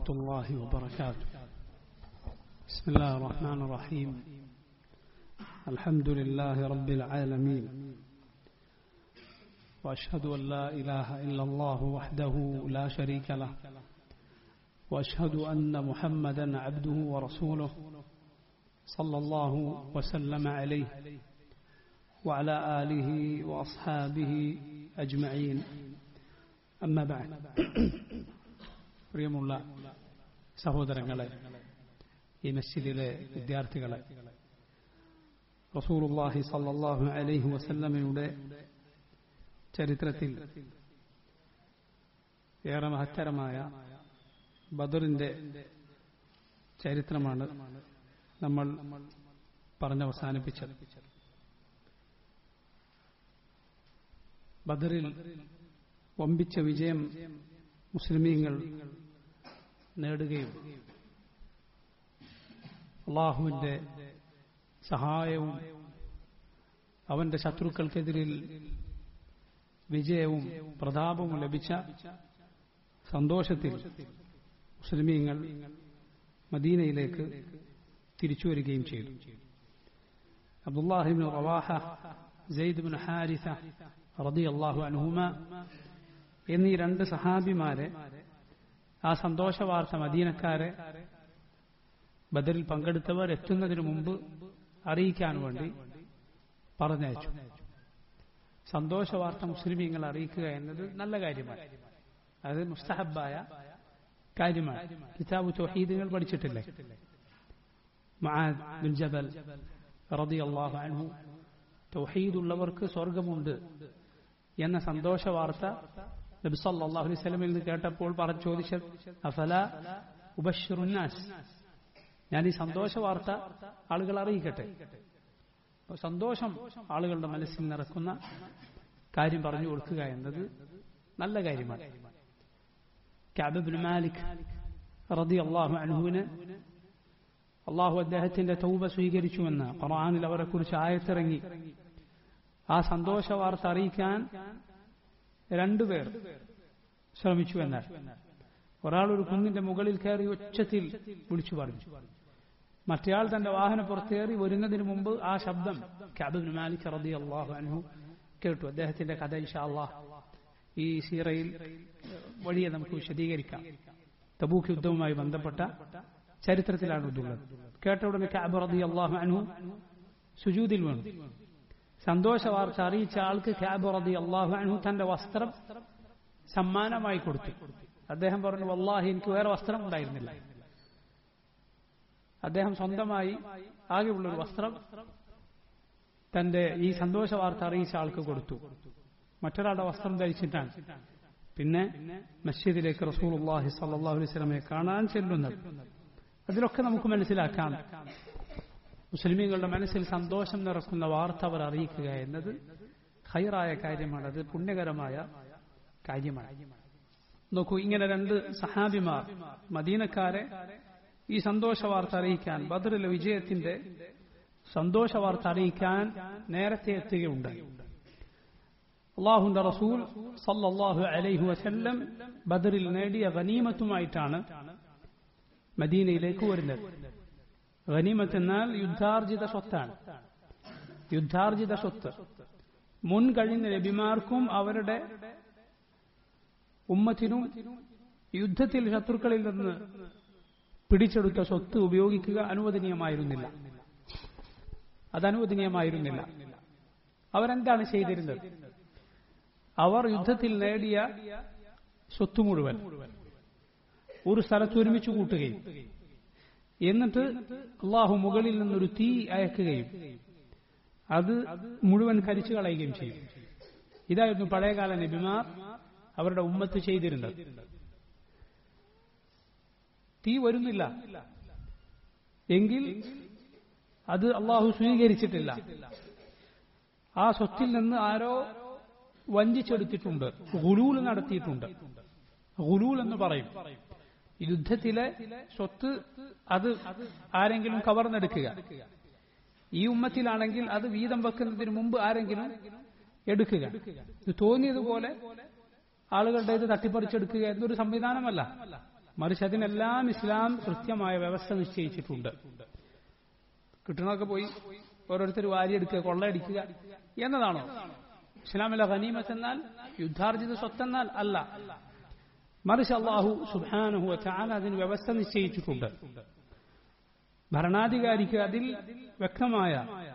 الله وبركاته بسم الله الرحمن الرحيم الحمد لله رب العالمين وأشهد أن لا إله إلا الله وحده لا شريك له وأشهد أن محمدا عبده ورسوله صلى الله وسلم عليه وعلى آله وأصحابه أجمعين أما بعد പ്രിയമുള്ള സഹോദരങ്ങളെ ഈ മസ്ജിദിലെ വിദ്യാർത്ഥികളെ റസൂലുള്ളാഹി സല്ലല്ലാഹു അലൈഹി വസല്ലമയുടെ ചരിത്രത്തിൽ ഏറെ മഹത്തരമായ ബദറിന്റെ ചരിത്രമാണ് നമ്മൾ പറഞ്ഞവസാനിപ്പിച്ചത് ബദറിൽ വമ്പിച്ച വിജയം മുസ്ലിമീങ്ങൾ നേടുകയും അള്ളാഹുവിന്റെ സഹായവും അവന്റെ ശത്രുക്കൾക്കെതിരിൽ വിജയവും പ്രതാപവും ലഭിച്ച സന്തോഷത്തിൽ മുസ്ലിമീങ്ങൾ മദീനയിലേക്ക് തിരിച്ചു വരികയും ചെയ്തു Abdullah ibn Rawaha Zaid bin Haritha റതി അള്ളാഹു അനുഹുമ എന്നീ രണ്ട് സഹാബിമാരെ ആ സന്തോഷ വാർത്ത മദീനക്കാരെ ബദറിൽ പങ്കെടുത്തവർ എത്തുന്നതിനു മുമ്പ് അറിയിക്കാൻ വേണ്ടി പറഞ്ഞയച്ചു സന്തോഷ വാർത്ത മുസ്ലിമീങ്ങൾ അറിയിക്കുക എന്നത് നല്ല കാര്യമാണ് അത് മുസ്തഹബായ കാര്യമാണ് കിതാബ് തൊഹീദുകൾ പഠിച്ചിട്ടില്ലേ മആദ് ബിൻ ജബൽ റളിയല്ലാഹു അൻഹു തൗഹീദുള്ളവർക്ക് സ്വർഗമുണ്ട് എന്ന സന്തോഷ വാർത്ത നബി സല്ലല്ലാഹു അലൈഹി വസല്ലമയിൽ നിന്ന് കേട്ടപ്പോൾ പറഞ്ഞു ചോദിച്ചത് അഫല ഉബശ്ശിറുന്നാസ് ഞാൻ ഈ സന്തോഷ വാർത്ത ആളുകൾ അറിയിക്കട്ടെ സന്തോഷം ആളുകളുടെ മനസ്സിൽ നിറക്കുന്ന കാര്യം പറഞ്ഞു കൊടുക്കുക എന്നത് നല്ല കാര്യമാണ് കാബിബിൻ മാലിക് റതി അള്ളാഹു അൻഹുവിന് അള്ളാഹു അദ്ദേഹത്തിന്റെ തൗബ സ്വീകരിച്ചുവെന്ന് ഖുർആാനിൽ അവരെ കുറിച്ച് ആയത്തിറങ്ങി ആ സന്തോഷ വാർത്ത അറിയിക്കാൻ രണ്ടുപേർ ശ്രമിച്ചു എന്നാൽ ഒരാൾ ഒരു കുന്നിന്റെ മുകളിൽ കയറി ഉച്ചത്തിൽ വിളിച്ചു പറഞ്ഞു മറ്റേയാൾ തന്റെ വാഹനം പുറത്തേറി വരുന്നതിന് മുമ്പ് ആ ശബ്ദം കാബിബിൻ മാലിക് റതി അള്ളാഹു അനു കേട്ടു അദ്ദേഹത്തിന്റെ കഥ ഇഷാ അള്ളാഹ് ഈ സീറയിൽ വഴിയെ നമുക്ക് വിശദീകരിക്കാം തബൂക്ക് യുദ്ധവുമായി ബന്ധപ്പെട്ട ചരിത്രത്തിലാണ് ഇതുള്ളത് കേട്ട ഉടനെ കാബ് റതി അള്ളാഹു അനു സുജൂതിൽ വീണു സന്തോഷ വാർത്ത അറിയിച്ച ആൾക്ക് ക്യാബ് റതി അള്ളാഹു അനു തന്റെ വസ്ത്രം സമ്മാനമായി കൊടുത്തു അദ്ദേഹം പറഞ്ഞു വല്ലാഹി എനിക്ക് വേറെ വസ്ത്രം ഉണ്ടായിരുന്നില്ല അദ്ദേഹം സ്വന്തമായി ആകെയുള്ള ഒരു വസ്ത്രം തന്റെ ഈ സന്തോഷ വാർത്ത അറിയിച്ച ആൾക്ക് കൊടുത്തു മറ്റൊരാളുടെ വസ്ത്രം ധരിച്ചിട്ടാണ് പിന്നെ മസ്ജിദിലേക്ക് റസൂൽ അള്ളാഹി സല്ലാഹു അലൈഹി സ്വലമെ കാണാൻ ചെല്ലുന്നത് അതിലൊക്കെ നമുക്ക് മനസ്സിലാക്കാം മുസ്ലിമീങ്ങളുടെ മനസ്സിൽ സന്തോഷം നിറക്കുന്ന വാർത്ത അവർ അറിയിക്കുക എന്നത് ഹൈറായ കാര്യമാണ് അത് പുണ്യകരമായ കാര്യമാണ് നോക്കൂ ഇങ്ങനെ രണ്ട് സഹാബിമാർ മദീനക്കാരെ ഈ സന്തോഷ വാർത്ത അറിയിക്കാൻ ബദറിലെ വിജയത്തിന്റെ സന്തോഷ വാർത്ത അറിയിക്കാൻ നേരത്തെ എത്തുകയുണ്ടായി അള്ളാഹുന്റെ റസൂൽ സല്ലല്ലാഹു അലൈഹി വസല്ലം ബദറിൽ നേടിയ ഗനീമത്തുമായിട്ടാണ് മദീനയിലേക്ക് വരുന്നത് ഗനീമത്ത് എന്നാൽ യുദ്ധാർജിത സ്വത്താണ് യുദ്ധാർജിത സ്വത്ത് മുൻ കഴിഞ്ഞ നബിമാർക്കും അവരുടെ ഉമ്മത്തിനും യുദ്ധത്തിൽ ശത്രുക്കളിൽ നിന്ന് പിടിച്ചെടുത്ത സ്വത്ത് ഉപയോഗിക്കുക അനുവദനീയമായിരുന്നില്ല അത് അനുവദനീയമായിരുന്നില്ല അവരെന്താണ് ചെയ്തിരുന്നത് അവർ യുദ്ധത്തിൽ നേടിയ സ്വത്ത് മുഴുവൻ ഒരു സ്ഥലത്ത് ഒരുമിച്ച് കൂട്ടുകയും എന്നിട്ട് അള്ളാഹു മുകളിൽ നിന്നൊരു തീ അയക്കുകയും അത് മുഴുവൻ കരിച്ചു കളയുകയും ചെയ്യും ഇതായിരുന്നു പഴയകാല നബിമാർ അവരുടെ ഉമ്മത്ത് ചെയ്തിരുന്നത് തീ വരുന്നില്ല എങ്കിൽ അത് അള്ളാഹു സ്വീകരിച്ചിട്ടില്ല ആ സ്വത്തിൽ നിന്ന് ആരോ വഞ്ചിച്ചെടുത്തിട്ടുണ്ട് ഗുലൂൽ നടത്തിയിട്ടുണ്ട് ഗുലൂൽ എന്ന് പറയും യുദ്ധത്തിലെ സ്വത്ത് അത് ആരെങ്കിലും കവർന്നെടുക്കുക ഈ ഉമ്മത്തിലാണെങ്കിൽ അത് വീതം വെക്കുന്നതിന് മുമ്പ് ആരെങ്കിലും എടുക്കുക ഇത് തോന്നിയതുപോലെ ആളുകളുടെ ഇത് തട്ടിപ്പറിച്ചെടുക്കുക എന്നൊരു സംവിധാനമല്ല മറിച്ച് അതിനെല്ലാം ഇസ്ലാം കൃത്യമായ വ്യവസ്ഥ നിശ്ചയിച്ചിട്ടുണ്ട് കിട്ടണമൊക്കെ പോയി ഓരോരുത്തർ വാരിയെടുക്കുക കൊള്ളയടിക്കുക എന്നതാണോ ഇസ്ലാമിലെ ഖനീമത്ത് എന്നാൽ യുദ്ധാർജിത സ്വത്തെന്നാൽ അല്ല മറിച്ച് അള്ളാഹു സുബാനഹു ചാല അതിന് വ്യവസ്ഥ നിശ്ചയിച്ചിട്ടുണ്ട് ഭരണാധികാരിക്ക് അതിൽ വ്യക്തമായ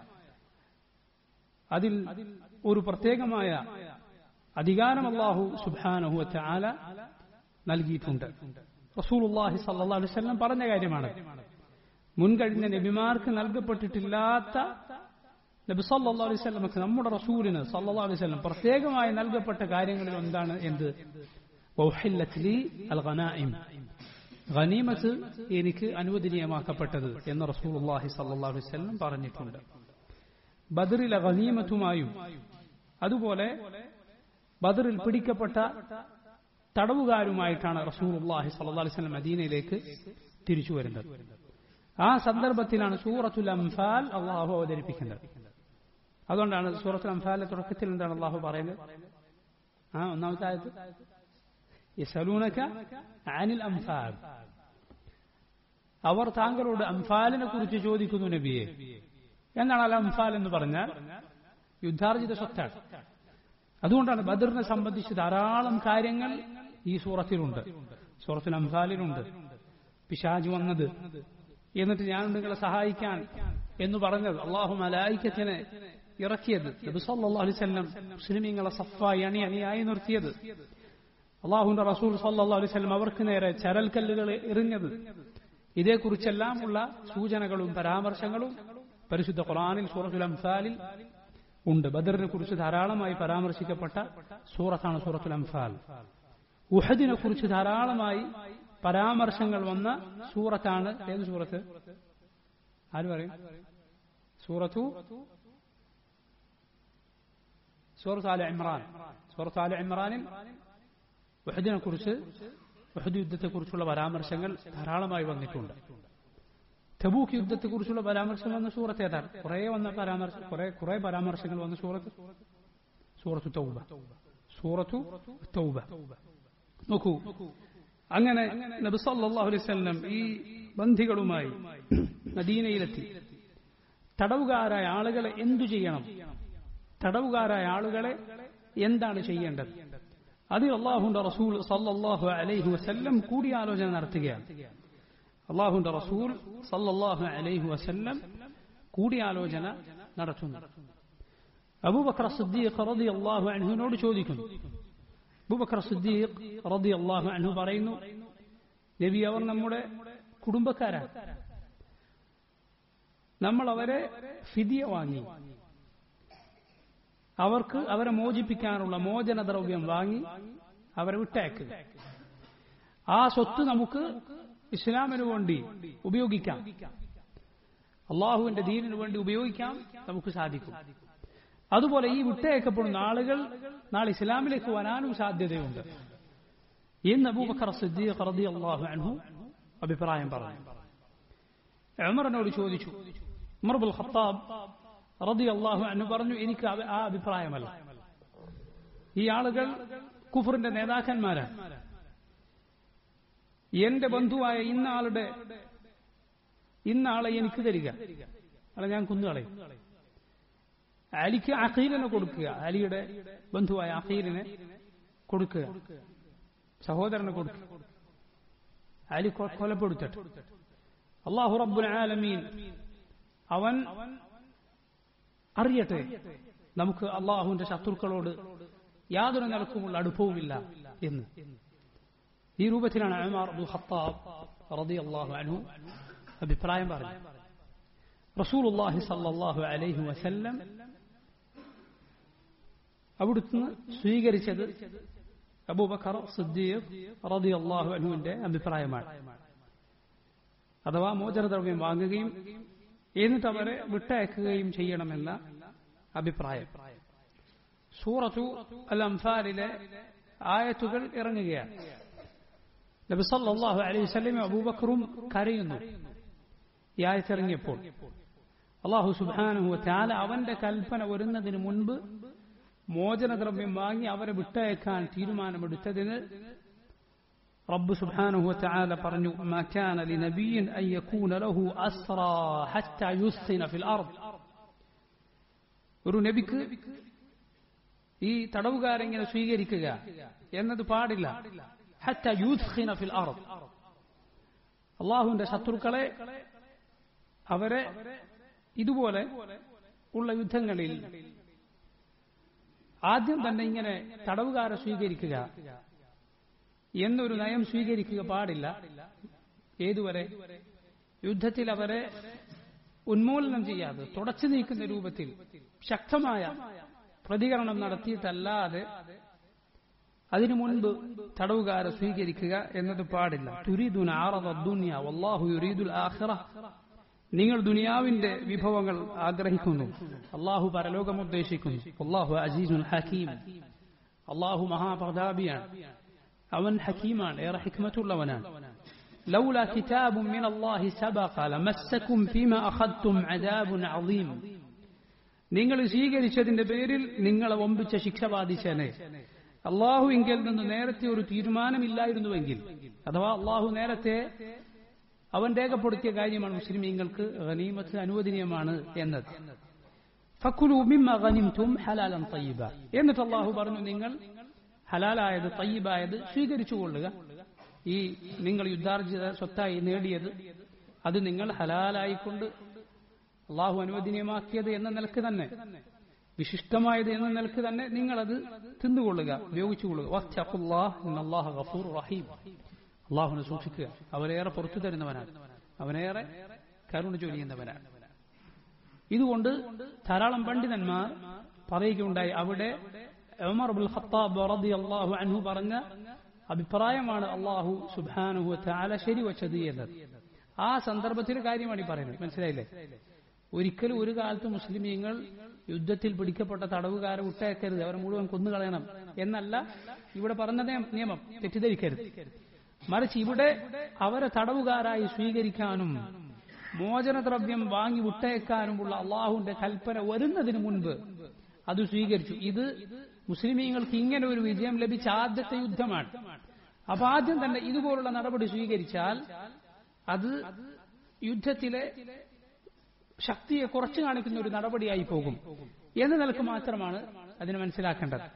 അതിൽ ഒരു പ്രത്യേകമായ അധികാരം അള്ളാഹു സുബാനഹു ചാല നൽകിയിട്ടുണ്ട് റസൂലുള്ളാഹി സല്ലല്ലാഹു അലൈഹി വസല്ലം പറഞ്ഞ കാര്യമാണ് മുൻകഴിഞ്ഞ നബിമാർക്ക് നൽകപ്പെട്ടിട്ടില്ലാത്ത നബി സല്ലല്ലാഹു അലൈഹി വസല്ലമക്ക് നമ്മുടെ റസൂലിന് സല്ലല്ലാഹു അലൈഹി വസല്ലം പ്രത്യേകമായി നൽകപ്പെട്ട കാര്യങ്ങളിൽ എന്താണ് എന്ത് വൗഹില്ലത്ലി അൽ ഗനായിം ഗനീമത്ത് എനിക്ക് അനുവദനീയമാക്കപ്പെട്ടത് എന്ന് റസൂലുള്ളാഹി സല്ലല്ലാഹു അലൈഹി വസല്ലം പറഞ്ഞിട്ടുണ്ട് ബദറിലെ ഗനീമത്തുമായും അതുപോലെ ബദറിൽ പിടിക്കപ്പെട്ട തടവുകാരുമായിട്ടാണ് റസൂലുള്ളാഹി സല്ലല്ലാഹു അലൈഹി വസല്ലം മദീനയിലേക്ക് തിരിച്ചു വരുന്നത് ആ സന്ദർഭത്തിലാണ് സൂറത്തുൽ അംഫാൽ അള്ളാഹു അവതരിപ്പിക്കുന്നത് അതുകൊണ്ടാണ് സൂറത്തുൽ അംഫാലിന്റെ തുടക്കത്തിൽ എന്താണ് അള്ളാഹു പറയുന്നത് ആ ഒന്നാമത്തെ ആയത് യസലൂനക അനിൽ അംഫാൽ അവർ താങ്കളോട് അംഫാലിനെ കുറിച്ച് ചോദിക്കുന്നു നബിയെ എന്താണ് അൽ അംഫാൽ എന്ന് പറഞ്ഞാൽ യുദ്ധാർജിത സ്വത്താണ് അതുകൊണ്ടാണ് ബദറിനെ സംബന്ധിച്ച് ധാരാളം കാര്യങ്ങൾ ഈ സൂറത്തിലുണ്ട് സൂറത്തുൽ അംഫാലിലുണ്ട് പിശാജ് വന്നത് എന്നിട്ട് ഞാൻ നിങ്ങളെ സഹായിക്കാൻ എന്ന് പറഞ്ഞത് അള്ളാഹു മലായിക്കത്തിനെ ഇറക്കിയത് നബി സല്ലല്ലാഹു അലൈഹി വസല്ലം മുസ്ലിമീങ്ങളെ സഫായി അണി അണിയായി നിർത്തിയത് അള്ളാഹുന്റെ റസൂൽ സല്ലല്ലാഹു അലൈഹി വസല്ലം അവർക്ക് നേരെ ചരൽക്കല്ലുകൾ എറിഞ്ഞത് ഇതേക്കുറിച്ചെല്ലാം ഉള്ള സൂചനകളും പരാമർശങ്ങളും പരിശുദ്ധ ഖുർആനിൽ സൂറത്തുൽ അംഫാലിൽ ഉണ്ട് ബദറിനെ കുറിച്ച് ധാരാളമായി പരാമർശിക്കപ്പെട്ട സൂറത്താണ് സൂറത്തുൽ അംഫാൽ ഉഹദിനെ കുറിച്ച് ധാരാളമായി പരാമർശങ്ങൾ വന്ന സൂറത്താണ് ഏത് സൂറത്ത് ആര് പറയും സൂറത്തു സൂറത്ത് ആല ഇമ്രാൻ സൂറത്ത് ആല ഇമ്രാനിൽ വഹദിനെ കുറിച്ച് വഹദ് യുദ്ധത്തെ കുറിച്ചുള്ള പരാമർശങ്ങൾ ധാരാളമായി വന്നിട്ടുണ്ട് തബൂക്ക് യുദ്ധത്തെ കുറിച്ചുള്ള പരാമർശം വന്ന സൂറത്ത് ഏതാണ് കുറെ വന്ന പരാമർശം കുറെ കുറെ പരാമർശങ്ങൾ വന്ന സൂറത്ത് സൂറത്തു തൗബ സൂറത്തു തൗബ നോക്കൂ അങ്ങനെ നബി സല്ലല്ലാഹു അലൈഹി വസല്ലം ഈ ബന്ധികളുമായി മദീനയിലെത്തി തടവുകാരായ ആളുകളെ എന്തു ചെയ്യണം തടവുകാരായ ആളുകളെ എന്താണ് ചെയ്യേണ്ടത് അതിൽ അള്ളാഹുന്റെ റസൂൽ സല്ലല്ലാഹു അലൈഹി വസല്ലം കൂടിയാലോചന നടത്തുകയാണ് അള്ളാഹുന്റെ റസൂൽ സല്ലല്ലാഹു അലൈഹി വസല്ലം കൂടിയാലോചന നടത്തുന്നു അബൂബക്കർ സിദ്ദീഖ് റളിയല്ലാഹു അൻഹുവിനോട് ചോദിക്കുന്നു അബൂബക്കർ സിദ്ദീഖ് റളിയല്ലാഹു അൻഹു പറയുന്നു നബി അവർ നമ്മുടെ കുടുംബക്കാരാണ് നമ്മൾ അവരെ ഫിദിയ വാങ്ങി അവർക്ക് അവരെ മോചിപ്പിക്കാനുള്ള മോചനദ്രവ്യം വാങ്ങി അവരെ വിട്ടയക്കുക ആ സ്വത്ത് നമുക്ക് ഇസ്ലാമിനു വേണ്ടി ഉപയോഗിക്കാം അള്ളാഹുവിന്റെ ദീനിനു വേണ്ടി ഉപയോഗിക്കാം നമുക്ക് സാധിക്കും അതുപോലെ ഈ വിട്ടയക്കപ്പെടുന്ന ആളുകൾ നാളെ ഇസ്ലാമിലേക്ക് വരാനും സാധ്യതയുണ്ട് എന്ന് അബൂബക്കർ സിദ്ദീഖ് റളിയല്ലാഹു അൻഹു അഭിപ്രായം പറഞ്ഞു ഉമറിനോട് ചോദിച്ചു ഉമർ ബുൽ ഖത്താബ് റളിയല്ലാഹു അൻഹു പറഞ്ഞു എനിക്ക് ആ അഭിപ്രായമല്ല ഈ ആളുകൾ കുഫറിന്റെ നേതാക്കന്മാരാണ് എന്റെ ബന്ധുവായ ഇന്നാളുടെ ഇന്നാളെ എനിക്ക് തരിക അല്ല ഞാൻ കുന്നുകളയും അലിക്ക് അഖീലിനെ കൊടുക്കുക അലിയുടെ ബന്ധുവായ അഖീലിനെ കൊടുക്കുക സഹോദരനെ കൊടുക്കുക അലി കൊലപ്പെടുത്തട്ടെ അള്ളാഹു റബ്ബുൽ ആലമീൻ അവൻ അറിയട്ടെ നമുക്ക് അള്ളാഹുവിന്റെ ശത്രുക്കളോട് യാതൊരു നിലക്കുമുള്ള അടുപ്പവുമില്ല എന്ന് ഈ രൂപത്തിലാണ് അമാർ അബ്ദുൽ ഖത്താബ് റളിയല്ലാഹു അൻഹു അഭിപ്രായം പറഞ്ഞു റസൂലുള്ളാഹി സല്ലല്ലാഹു അലൈഹി വസല്ലം അവിടുന്ന് സ്വീകരിച്ചത് അബൂബക്കർ സിദ്ദീഖ് റളിയല്ലാഹു അൻഹുവിന്റെ അഭിപ്രായമാണ് അഥവാ മോചനദ്രവ്യം വാങ്ങുകയും എന്നിട്ട് അവരെ വിട്ടയക്കുകയും ചെയ്യണമെന്ന അഭിപ്രായം സൂറത്തു അൽ അംഫാലിലെ ആയത്തുകൾ ഇറങ്ങുകയാണ് നബി സല്ലല്ലാഹു അലൈഹി വസല്ലം അബൂബക്കറും കരയുന്നു ഈ ആയത്തിറങ്ങിയപ്പോൾ അള്ളാഹു സുബ്ഹാനഹു വതആല അവന്റെ കൽപ്പന വരുന്നതിന് മുൻപ് മോചനദ്രവ്യം വാങ്ങി അവരെ വിട്ടയക്കാൻ തീരുമാനമെടുത്തതിന് റബ്ബ് സുബ്ഹാനഹു വതആല പറഞ്ഞു മാ കാന ലിനബിയ്യിൻ അൻ യകൂന ലഹു അസ്റാ ഹത്താ യുസ്ഖിന ഫിൽ അർദ് ഒരു നബിക്ക് ഈ തടവുകാരെങ്ങനെ സ്വീകരിക്കുക എന്നത് പാടില്ല ഹത്ത യൂസ്ഖിന ഫിൽ അർദ് അള്ളാഹുവിന്റെ ശത്രുക്കളെ അവരെ ഇതുപോലെ ഉള്ള യുദ്ധങ്ങളിൽ ആദ്യം തന്നെ ഇങ്ങനെ തടവുകാരെ സ്വീകരിക്കുക എന്നൊരു നയം സ്വീകരിക്കുക പാടില്ല ഏതുവരെ യുദ്ധത്തിൽ അവരെ ഉന്മൂലനം ചെയ്യാതെ തുടച്ചു നീക്കുന്ന രൂപത്തിൽ ശക്തമായ പ്രതികരണം നടത്തിയിട്ടല്ലാതെ അതിനു മുൻപ് തടവുകാരെ സ്വീകരിക്കുക എന്നത് പാടില്ല തുരീദുൻ ദുനിയ വല്ലാഹു യുരീദുൽ ആഖിറ നിങ്ങൾ ദുനിയാവിന്റെ വിഭവങ്ങൾ ആഗ്രഹിക്കുന്നു അള്ളാഹു പരലോകം ഉദ്ദേശിക്കുന്നു അള്ളാഹു അസീസുൽ ഹക്കീം അള്ളാഹു മഹാപ്രതാപിയാണ് അവൻ ഹക്കീമാണ് ഏറെ ഹിക്മത്തുള്ളവനാണ് لولا كتاب من الله سبق لمسكم فيما أخذتم عذاب عظيم നിങ്ങൾ സ്വീകരിച്ചതിന്റെ പേരിൽ നിങ്ങളെ വമ്പിച്ച ശിക്ഷ ബാധിച്ചേനെ അള്ളാഹുവിങ്കിൽ നിന്ന് നേരത്തെ ഒരു തീരുമാനമില്ലായിരുന്നുവെങ്കിൽ അഥവാ അള്ളാഹു നേരത്തെ അവൻ രേഖപ്പെടുത്തിയ കാര്യമാണ് മുസ്ലിമീങ്ങൾക്ക് ഗനീമത്ത് അനുവദനീയമാണ് എന്നത് ഫക്കുലു മിമ്മ ഗനിംതും ഹലാലൻ തയ്യിബ എന്നിട്ട് അള്ളാഹു പറഞ്ഞു നിങ്ങൾ ഹലാലായത് തയ്യിബായത് സ്വീകരിച്ചുകൊള്ളുക ഈ നിങ്ങൾ യുദ്ധാർജിത സ്വത്തായി നേടിയത് അത് നിങ്ങൾ ഹലാലായിക്കൊണ്ട് അള്ളാഹു അനുവദനീയമാക്കിയത് എന്ന നിലക്ക് തന്നെ വിശിഷ്ടമായത് എന്ന നിലക്ക് തന്നെ നിങ്ങളത് തിന്നുകൊള്ളുക ഉപയോഗിച്ചുകൊള്ളുക അള്ളാഹു ഗഫൂർ റഹീം അള്ളാഹുനെ സൂക്ഷിക്കുക അവനേറെ പുറത്തു തരുന്നവനാണ് അവനേറെ കരുണ ചൊരിയുന്നവനാണ് ഇതുകൊണ്ട് ധാരാളം പണ്ഡിതന്മാർ പറയുകയുണ്ടായി അവിടെ ഉമർ അബുൽ ഖത്താബ് റളിയല്ലാഹു അൻഹു പറഞ്ഞ അഭിപ്രായമാണ് അള്ളാഹു സുബ്ഹാനഹു തആല ശരിവച്ചത് എന്നത് ആ സന്ദർഭത്തിൽ കാര്യമാണ് ഈ പറയുന്നത് മനസ്സിലായില്ലേ ഒരിക്കലും ഒരു കാലത്ത് മുസ്ലിമീങ്ങൾ യുദ്ധത്തിൽ പിടിക്കപ്പെട്ട തടവുകാരെ വിട്ടയക്കരുത് അവരെ മുഴുവൻ കൊന്നുകളയണം എന്നല്ല ഇവിടെ പറഞ്ഞ നിയമം തെറ്റിദ്ധരിക്കരുത് മറിച്ച് ഇവിടെ അവരെ തടവുകാരായി സ്വീകരിക്കാനും മോചനദ്രവ്യം വാങ്ങി വിട്ടയക്കാനുമുള്ള അള്ളാഹുവിന്റെ കൽപ്പന വരുന്നതിന് മുൻപ് അത് സ്വീകരിച്ചു ഇത് മുസ്ലിമീങ്ങൾക്ക് ഇങ്ങനെ ഒരു വിജയം ലഭിച്ച ആദ്യത്തെ യുദ്ധമാണ് അപ്പൊ ആദ്യം തന്നെ ഇതുപോലുള്ള നടപടി സ്വീകരിച്ചാൽ അത് യുദ്ധത്തിലെ ശക്തിയെ കുറച്ചു കാണിക്കുന്ന ഒരു നടപടിയായി പോകും എന്ന നിലക്ക് മാത്രമാണ് അതിനെ മനസ്സിലാക്കേണ്ടത്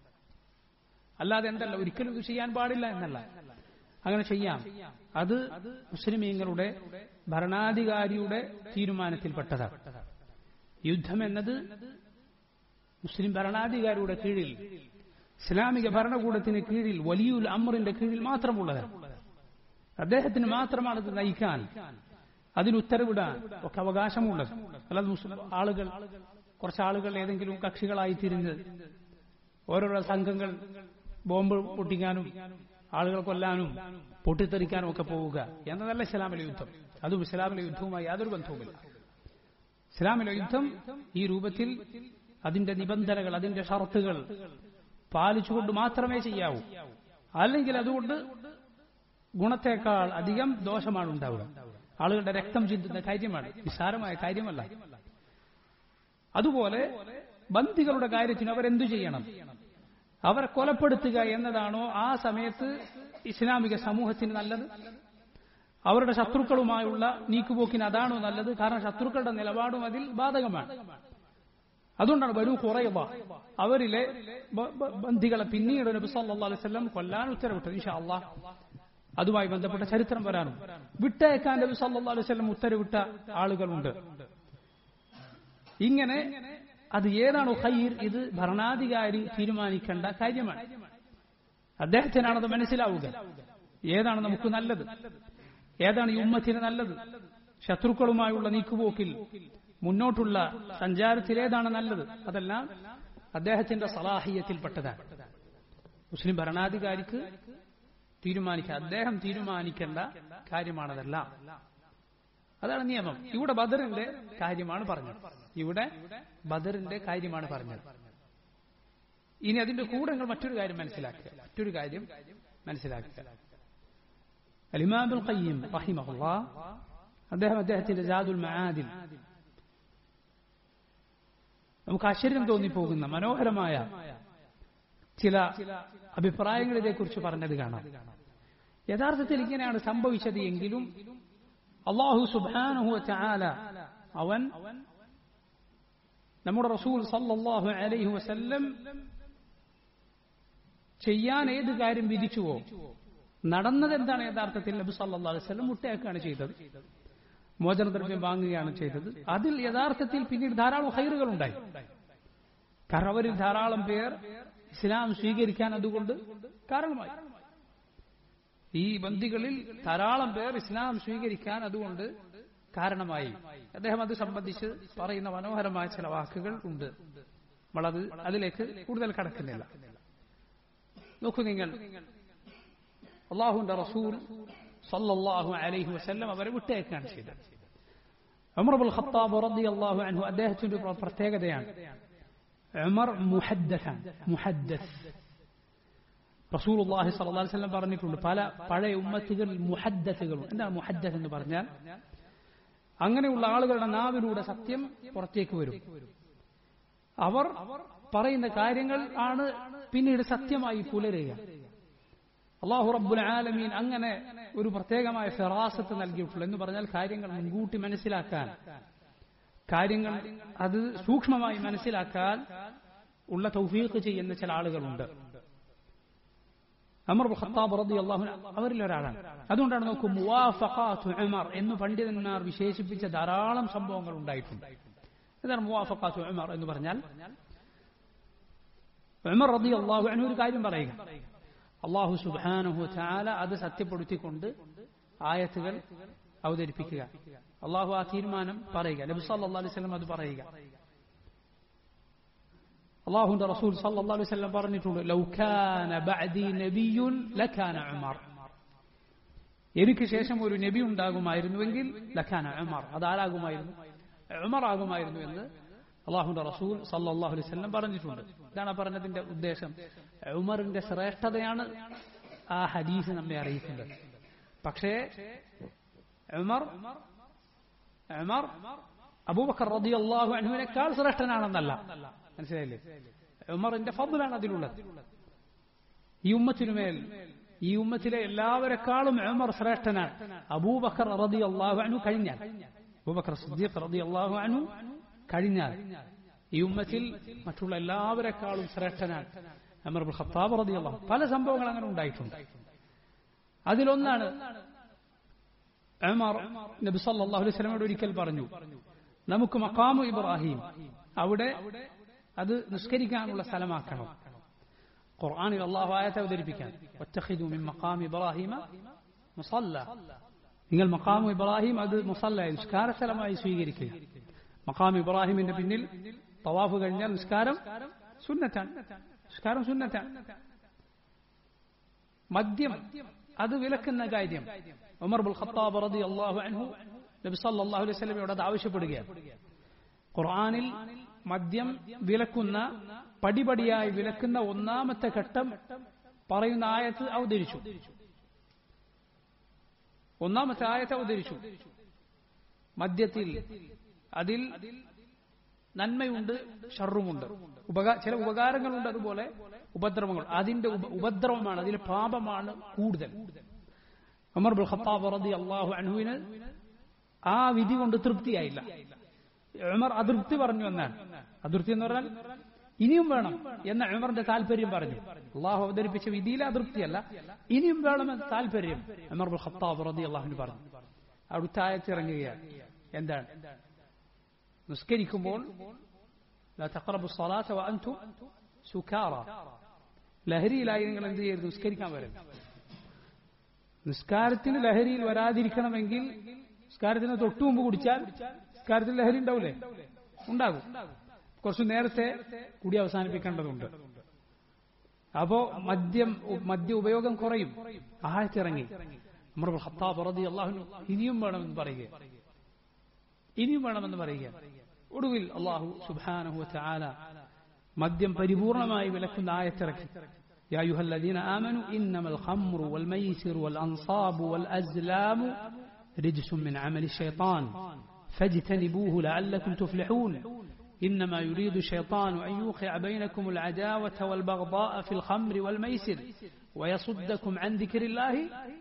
അല്ലാതെ എന്തല്ല ഒരിക്കലും ഇത് ചെയ്യാൻ പാടില്ല എന്നല്ല അങ്ങനെ ചെയ്യാം അത് മുസ്ലിമീങ്ങളുടെ ഭരണാധികാരിയുടെ തീരുമാനത്തിൽപ്പെട്ടതാണ് യുദ്ധം എന്നത് മുസ്ലിം ഭരണാധികാരിയുടെ കീഴിൽ ഇസ്ലാമിക ഭരണകൂടത്തിന് കീഴിൽ വലിയുൽ അമറിന്റെ കീഴിൽ മാത്രമുള്ളതാണ് അദ്ദേഹത്തിന് മാത്രമാണ് ഇത് നയിക്കാൻ അതിന് ഉത്തരവിടാൻ ഒക്കെ അവകാശമുള്ളത് അല്ലാതെ മുസ്ലിം ആളുകൾ കുറച്ച് ആളുകൾ ഏതെങ്കിലും കക്ഷികളായി തിരിഞ്ഞ് ഓരോരോ സംഘങ്ങൾ ബോംബ് പൊട്ടിക്കാനും ആളുകൾ കൊല്ലാനും പൊട്ടിത്തെറിക്കാനും ഒക്കെ പോവുക എന്നതല്ല ഇസ്ലാമിലെ യുദ്ധം അതും ഇസ്ലാമിലെ യുദ്ധവുമായി യാതൊരു ബന്ധവുമില്ല ഇസ്ലാമിലെ യുദ്ധം ഈ രൂപത്തിൽ അതിന്റെ നിബന്ധനകൾ അതിന്റെ ഷർത്തുകൾ പാലിച്ചുകൊണ്ട് മാത്രമേ ചെയ്യാവൂ അല്ലെങ്കിൽ അതുകൊണ്ട് ഗുണത്തേക്കാൾ അധികം ദോഷമാണ് ഉണ്ടാവുക ആളുകളുടെ രക്തം ചിന്തുന്ന കാര്യമാണ് നിസ്സാരമായ കാര്യമല്ല അതുപോലെ ബന്ദികളുടെ കാര്യത്തിന് അവരെന്തു ചെയ്യണം അവരെ കൊലപ്പെടുത്തുക എന്നതാണോ ആ സമയത്ത് ഇസ്ലാമിക സമൂഹത്തിന് നല്ലത് അവരുടെ ശത്രുക്കളുമായുള്ള നീക്കുപോക്കിന് അതാണോ നല്ലത് കാരണം ശത്രുക്കളുടെ നിലപാടും അതിൽ ബാധകമാണ് അതുകൊണ്ടാണ് ബനു കുറയവ അവരിലെ ബന്ധികളെ പിന്നീട് നബി സല്ലല്ലാഹു അലൈഹി വസല്ലം കൊല്ലാൻ ഉത്തരവിട്ടത് ഇൻഷാ അള്ളാഹ് അതുമായി ബന്ധപ്പെട്ട ചരിത്രം വരാനും വിട്ടയക്കാൻ നബി സല്ലല്ലാഹു അലൈഹി വസല്ലം ഉത്തരവിട്ട ആളുകളുണ്ട് ഇങ്ങനെ അത് ഏതാണോ ഖൈർ ഇത് ഭരണാധികാരി തീരുമാനിക്കേണ്ട കാര്യമാണ് അദ്ദേഹത്തിനാണത് മനസ്സിലാവുക ഏതാണ് നമുക്ക് നല്ലത് ഏതാണ് ഈ ഉമ്മത്തിന് നല്ലത് ശത്രുക്കളുമായുള്ള നീക്കുപോക്കിൽ മുന്നോട്ടുള്ള സഞ്ചാരത്തിൽ ഏതാണ് നല്ലത് അതെല്ലാം അദ്ദേഹത്തിന്റെ സലാഹിയത്തിൽപ്പെട്ടതാണ് മുസ്ലിം ഭരണാധികാരിക്ക് തീരുമാനിക്കുക അദ്ദേഹം തീരുമാനിക്കേണ്ട കാര്യമാണതെല്ലാം അതാണ് നിയമം ഇവിടെ ബദറിന്റെ കാര്യമാണ് പറഞ്ഞത് ഇവിടെ ബദറിന്റെ കാര്യമാണ് പറഞ്ഞത് ഇനി അതിന്റെ കൂടെ നിങ്ങൾ മറ്റൊരു കാര്യം മനസ്സിലാക്കുക മറ്റൊരു കാര്യം മനസ്സിലാക്കുക അലിമാബുൽ ഖയ്യം റഹിമഹുല്ലാ അദ്ദേഹം അദ്ദേഹത്തിന്റെ ജാദുൽ മആദിൽ നമുക്ക് ആശ്ചര്യം തോന്നിപ്പോകുന്ന മനോഹരമായ ചില അഭിപ്രായങ്ങൾ ഇതേക്കുറിച്ച് പറഞ്ഞത് കാണാം യഥാർത്ഥത്തിൽ ഇങ്ങനെയാണ് സംഭവിച്ചത് എങ്കിലും അള്ളാഹു സുബാനുഹു ചാല അവൻ നമ്മുടെ റസൂൽ സല്ലല്ലാഹു അലൈഹി വസല്ലം ചെയ്യാൻ ഏത് കാര്യം വിധിച്ചുവോ നടന്നത് എന്താണ് യഥാർത്ഥത്തിൽ നബി സല്ലല്ലാഹു അലൈഹി വസല്ലം മുട്ടയാക്കുകയാണ് ചെയ്തത് മോചനദ്രവ്യം വാങ്ങുകയാണ് ചെയ്തത് അതിൽ യഥാർത്ഥത്തിൽ പിന്നീട് ധാരാളം ഹൈറുകൾ ഉണ്ടായി കാരണം അവരിൽ ധാരാളം പേർ ഇസ്ലാം സ്വീകരിക്കാൻ അതുകൊണ്ട് കാരണമായി ഈ ബന്ദികളിൽ ധാരാളം പേർ ഇസ്ലാം സ്വീകരിക്കാൻ അതുകൊണ്ട് കാരണമായി അദ്ദേഹം അത് സംബന്ധിച്ച് പറയുന്ന മനോഹരമായ ചില വാക്കുകൾ ഉണ്ട് നമ്മളത് അതിലേക്ക് കൂടുതൽ കടക്കുന്നില്ല നോക്കൂ നിങ്ങൾ അള്ളാഹുന്റെ റസൂൽ സല്ലല്ലാഹു അലൈഹി വസല്ലം അവരെ വിട്ടേക്കാണ് ചെയ്തത് ഉമർബുൽ ഖത്താബ് റളിയല്ലാഹു അൻഹു അദ്ദേഹത്തിന്റെ ഒരു പ്രത്യേകതയാണ് ഉമർ മുഹദ്ദസാണ് മുഹദ്ദസ് റസൂലുള്ളാഹി സ്വല്ലല്ലാഹു അലൈഹി വസല്ലം പറഞ്ഞിട്ടുണ്ട് പല പഴയ ഉമ്മത്തുകൾ മുഹദ്ദസുകൾ എന്താണ് മുഹദ്ദസ് എന്ന് പറഞ്ഞാൽ അങ്ങനെയുള്ള ആളുകളുടെ നാവിലൂടെ സത്യം പുറത്തേക്ക് വരും അവർ പറയുന്ന കാര്യങ്ങൾ ആണ് പിന്നീട് സത്യമായി പുലരുക അള്ളാഹു റബ്ബുൽ ആലമീൻ അങ്ങനെ ഒരു പ്രത്യേകമായ ഫെറാസത്ത് നൽകിയിട്ടുള്ളൂ എന്ന് പറഞ്ഞാൽ കാര്യങ്ങൾ മുൻകൂട്ടി മനസ്സിലാക്കാൻ കാര്യങ്ങൾ അത് സൂക്ഷ്മമായി മനസ്സിലാക്കാൻ ഉള്ള തൗഫീഖ് ചെയ്യുന്ന ചില ആളുകളുണ്ട് അമർ ഖത്താബ് റതി അള്ളാഹു അവരിൽ ഒരാളാണ് അതുകൊണ്ടാണ് നോക്കൂ മുവാഫഖാത്തു ഉമർ എന്ന് പണ്ഡിതന്മാർ വിശേഷിപ്പിച്ച ധാരാളം സംഭവങ്ങൾ ഉണ്ടായിട്ടുണ്ട് എന്താണ് മുവാഫഖാത്തു ഉമർ എന്ന് പറഞ്ഞാൽ ഉമർ റതി അള്ളാഹു അനു ഒരു കാര്യം പറയുക അള്ളാഹു സുബാനുഹു ചാല അത് സത്യപ്പെടുത്തിക്കൊണ്ട് ആയത്തുകൾ അവതരിപ്പിക്കുക അള്ളാഹു ആ തീരുമാനം പറയുക നബി സല്ലാ അലൈഹി സ്വലം അത് പറയുക അള്ളാഹുന്റെ റസൂൽ സല്ലാ അലൈഹി സ്വലം പറഞ്ഞിട്ടുണ്ട് ലൗഖാന ബഅദി നബിയുൻ ലഖാന ഉമർ എനിക്ക് ശേഷം ഒരു നബി ഉണ്ടാകുമായിരുന്നുവെങ്കിൽ ലഖാന ഉമർ അതാരാകുമായിരുന്നു ഉമർ ആകുമായിരുന്നു എന്ന് അള്ളാഹുന്റെ റസൂൽ സല്ലാഹു അലൈഹി സ്വലം പറഞ്ഞിട്ടുണ്ട് ഇതാണ് പറഞ്ഞതിന്റെ ഉദ്ദേശം ഉമറിന്റെ ശ്രേഷ്ഠതയാണ് ആ ഹദീസ് നമ്മെ അറിയിക്കുന്നത് പക്ഷേ ഉമർ ഉമർ അബൂബക്കർ റതി അള്ളാഹു അനുവിനേക്കാൾ ശ്രേഷ്ഠനാണെന്നല്ല മനസ്സിലായില്ലേ ഉമറിന്റെ ഫضലാണ് അതിലുള്ളത് ഈ ഉമ്മത്തിനുമേൽ ഈ ഉമ്മത്തിലെ എല്ലാവരെക്കാളും ഉമർ ശ്രേഷ്ഠനാണ് അബൂബക്കർ റതി അള്ളാഹു അനു കഴിഞ്ഞാൽ അബൂബക്കർ സിദ്ദീഖ് റതി അള്ളാഹു അനു കഴിഞ്ഞാൽ ഈ ഉമ്മത്തിൽ മറ്റുള്ള എല്ലാവരെക്കാളും ശ്രേഷ്ഠനാണ് അമർ ഖത്താബ് റതി അള്ളാഹു പല സംഭവങ്ങൾ അങ്ങനെ ഉണ്ടായിട്ടുണ്ട് അതിലൊന്നാണ് ഉമർ നബി സല്ലല്ലാഹു അലൈഹി വസല്ലമയോട് ഒരിക്കൽ പറഞ്ഞു നമുക്ക് മഖാമു ഇബ്രാഹിം അവിടെ അത് നിസ്കരിക്കാനുള്ള സ്ഥലമാക്കണം ഖുർആനിൽ അള്ളാഹു ആയത്തെ അവതരിപ്പിക്കാൻ ഒറ്റഹിദു മിൻ മഖാം ഇബ്രാഹിമ മുസല്ല നിങ്ങൾ മഖാമു ഇബ്രാഹിം അത് മുസല്ല നിസ്കാര സ്ഥലമായി സ്വീകരിക്കുക മഖാം ഇബ്രാഹിമിന്റെ പിന്നിൽ തവാഫ് കഴിഞ്ഞാൽ നിസ്കാരം സുന്നത്താണ് നിസ്കാരം സുന്നത്താണ് മദ്യം അത് വിലക്കുന്ന കാര്യം ഉമർ ബുൽ ഖത്താബ് റതി അള്ളാഹു അൻഹു നബി സല്ലല്ലാഹു അലൈഹി വസല്ലമയോട് അത് ആവശ്യപ്പെടുകയാണ് ഖുർആനിൽ മദ്യം വിലക്കുന്ന പടിപടിയായി വിലക്കുന്ന ഒന്നാമത്തെ ഘട്ടം പറയുന്ന ആയത്ത് അവതരിച്ചു ഒന്നാമത്തെ ആയത്ത് അവതരിച്ചു മദ്യത്തിൽ അതിൽ നന്മയുണ്ട് ഷറുമുണ്ട് ഉപകാ ചില ഉപകാരങ്ങളുണ്ട് അതുപോലെ ഉപദ്രവങ്ങൾ അതിന്റെ ഉപദ്രവമാണ് അതിൽ പാപമാണ് കൂടുതൽ അമർ ബുൽ ഖത്താബ് റതി അള്ളാഹു അൻഹുവിന് ആ വിധി കൊണ്ട് തൃപ്തിയായില്ല ഉമർ അതൃപ്തി പറഞ്ഞു എന്നാണ് അതൃപ്തി എന്ന് പറഞ്ഞാൽ ഇനിയും വേണം എന്ന ഉമറിന്റെ താല്പര്യം പറഞ്ഞു അള്ളാഹു അവതരിപ്പിച്ച വിധിയിലെ അതൃപ്തിയല്ല ഇനിയും വേണമെന്ന് താല്പര്യം ഉമർ ബുൽ ഖത്താബ് റതി അള്ളാഹുവിന് പറഞ്ഞു അടുത്ത ആയത്തിറങ്ങുകയാണ് എന്താണ് നിസ്കരിക്കുമ്പോൾ ലഹരിയിലായി നിങ്ങൾ എന്ത് ചെയ്യരുത് നിസ്കരിക്കാൻ വരും നിസ്കാരത്തിന് ലഹരിയിൽ വരാതിരിക്കണമെങ്കിൽ നിസ്കാരത്തിന് തൊട്ടു മുമ്പ് കുടിച്ചാൽ നിസ്കാരത്തിൽ ലഹരി ഉണ്ടാവില്ലേ ഉണ്ടാകും കുറച്ച് നേരത്തെ കൂടി അവസാനിപ്പിക്കേണ്ടതുണ്ട് അപ്പോ മദ്യം മദ്യ ഉപയോഗം കുറയും ആഴത്തിറങ്ങി അമർ ഖത്താബ് റതി അള്ളാഹുനു ഇനിയും വേണമെന്ന് പറയുക ഇനിയും വേണമെന്ന് പറയുക ഒടുവിൽ അള്ളാഹു സുബാനഹു ചാല മദ്യം പരിപൂർണമായി വിലക്കുന്ന ആയത്തിറക്കി يا أيها الذين آمنوا إنما الخمر والميسر والأنصاب والأزلام رجس من عمل الشيطان فاجتنبوه لعلكم تفلحون إنما يريد الشيطان أن يوقع بينكم العداوة والبغضاء في الخمر والميسر ويصدكم عن ذكر الله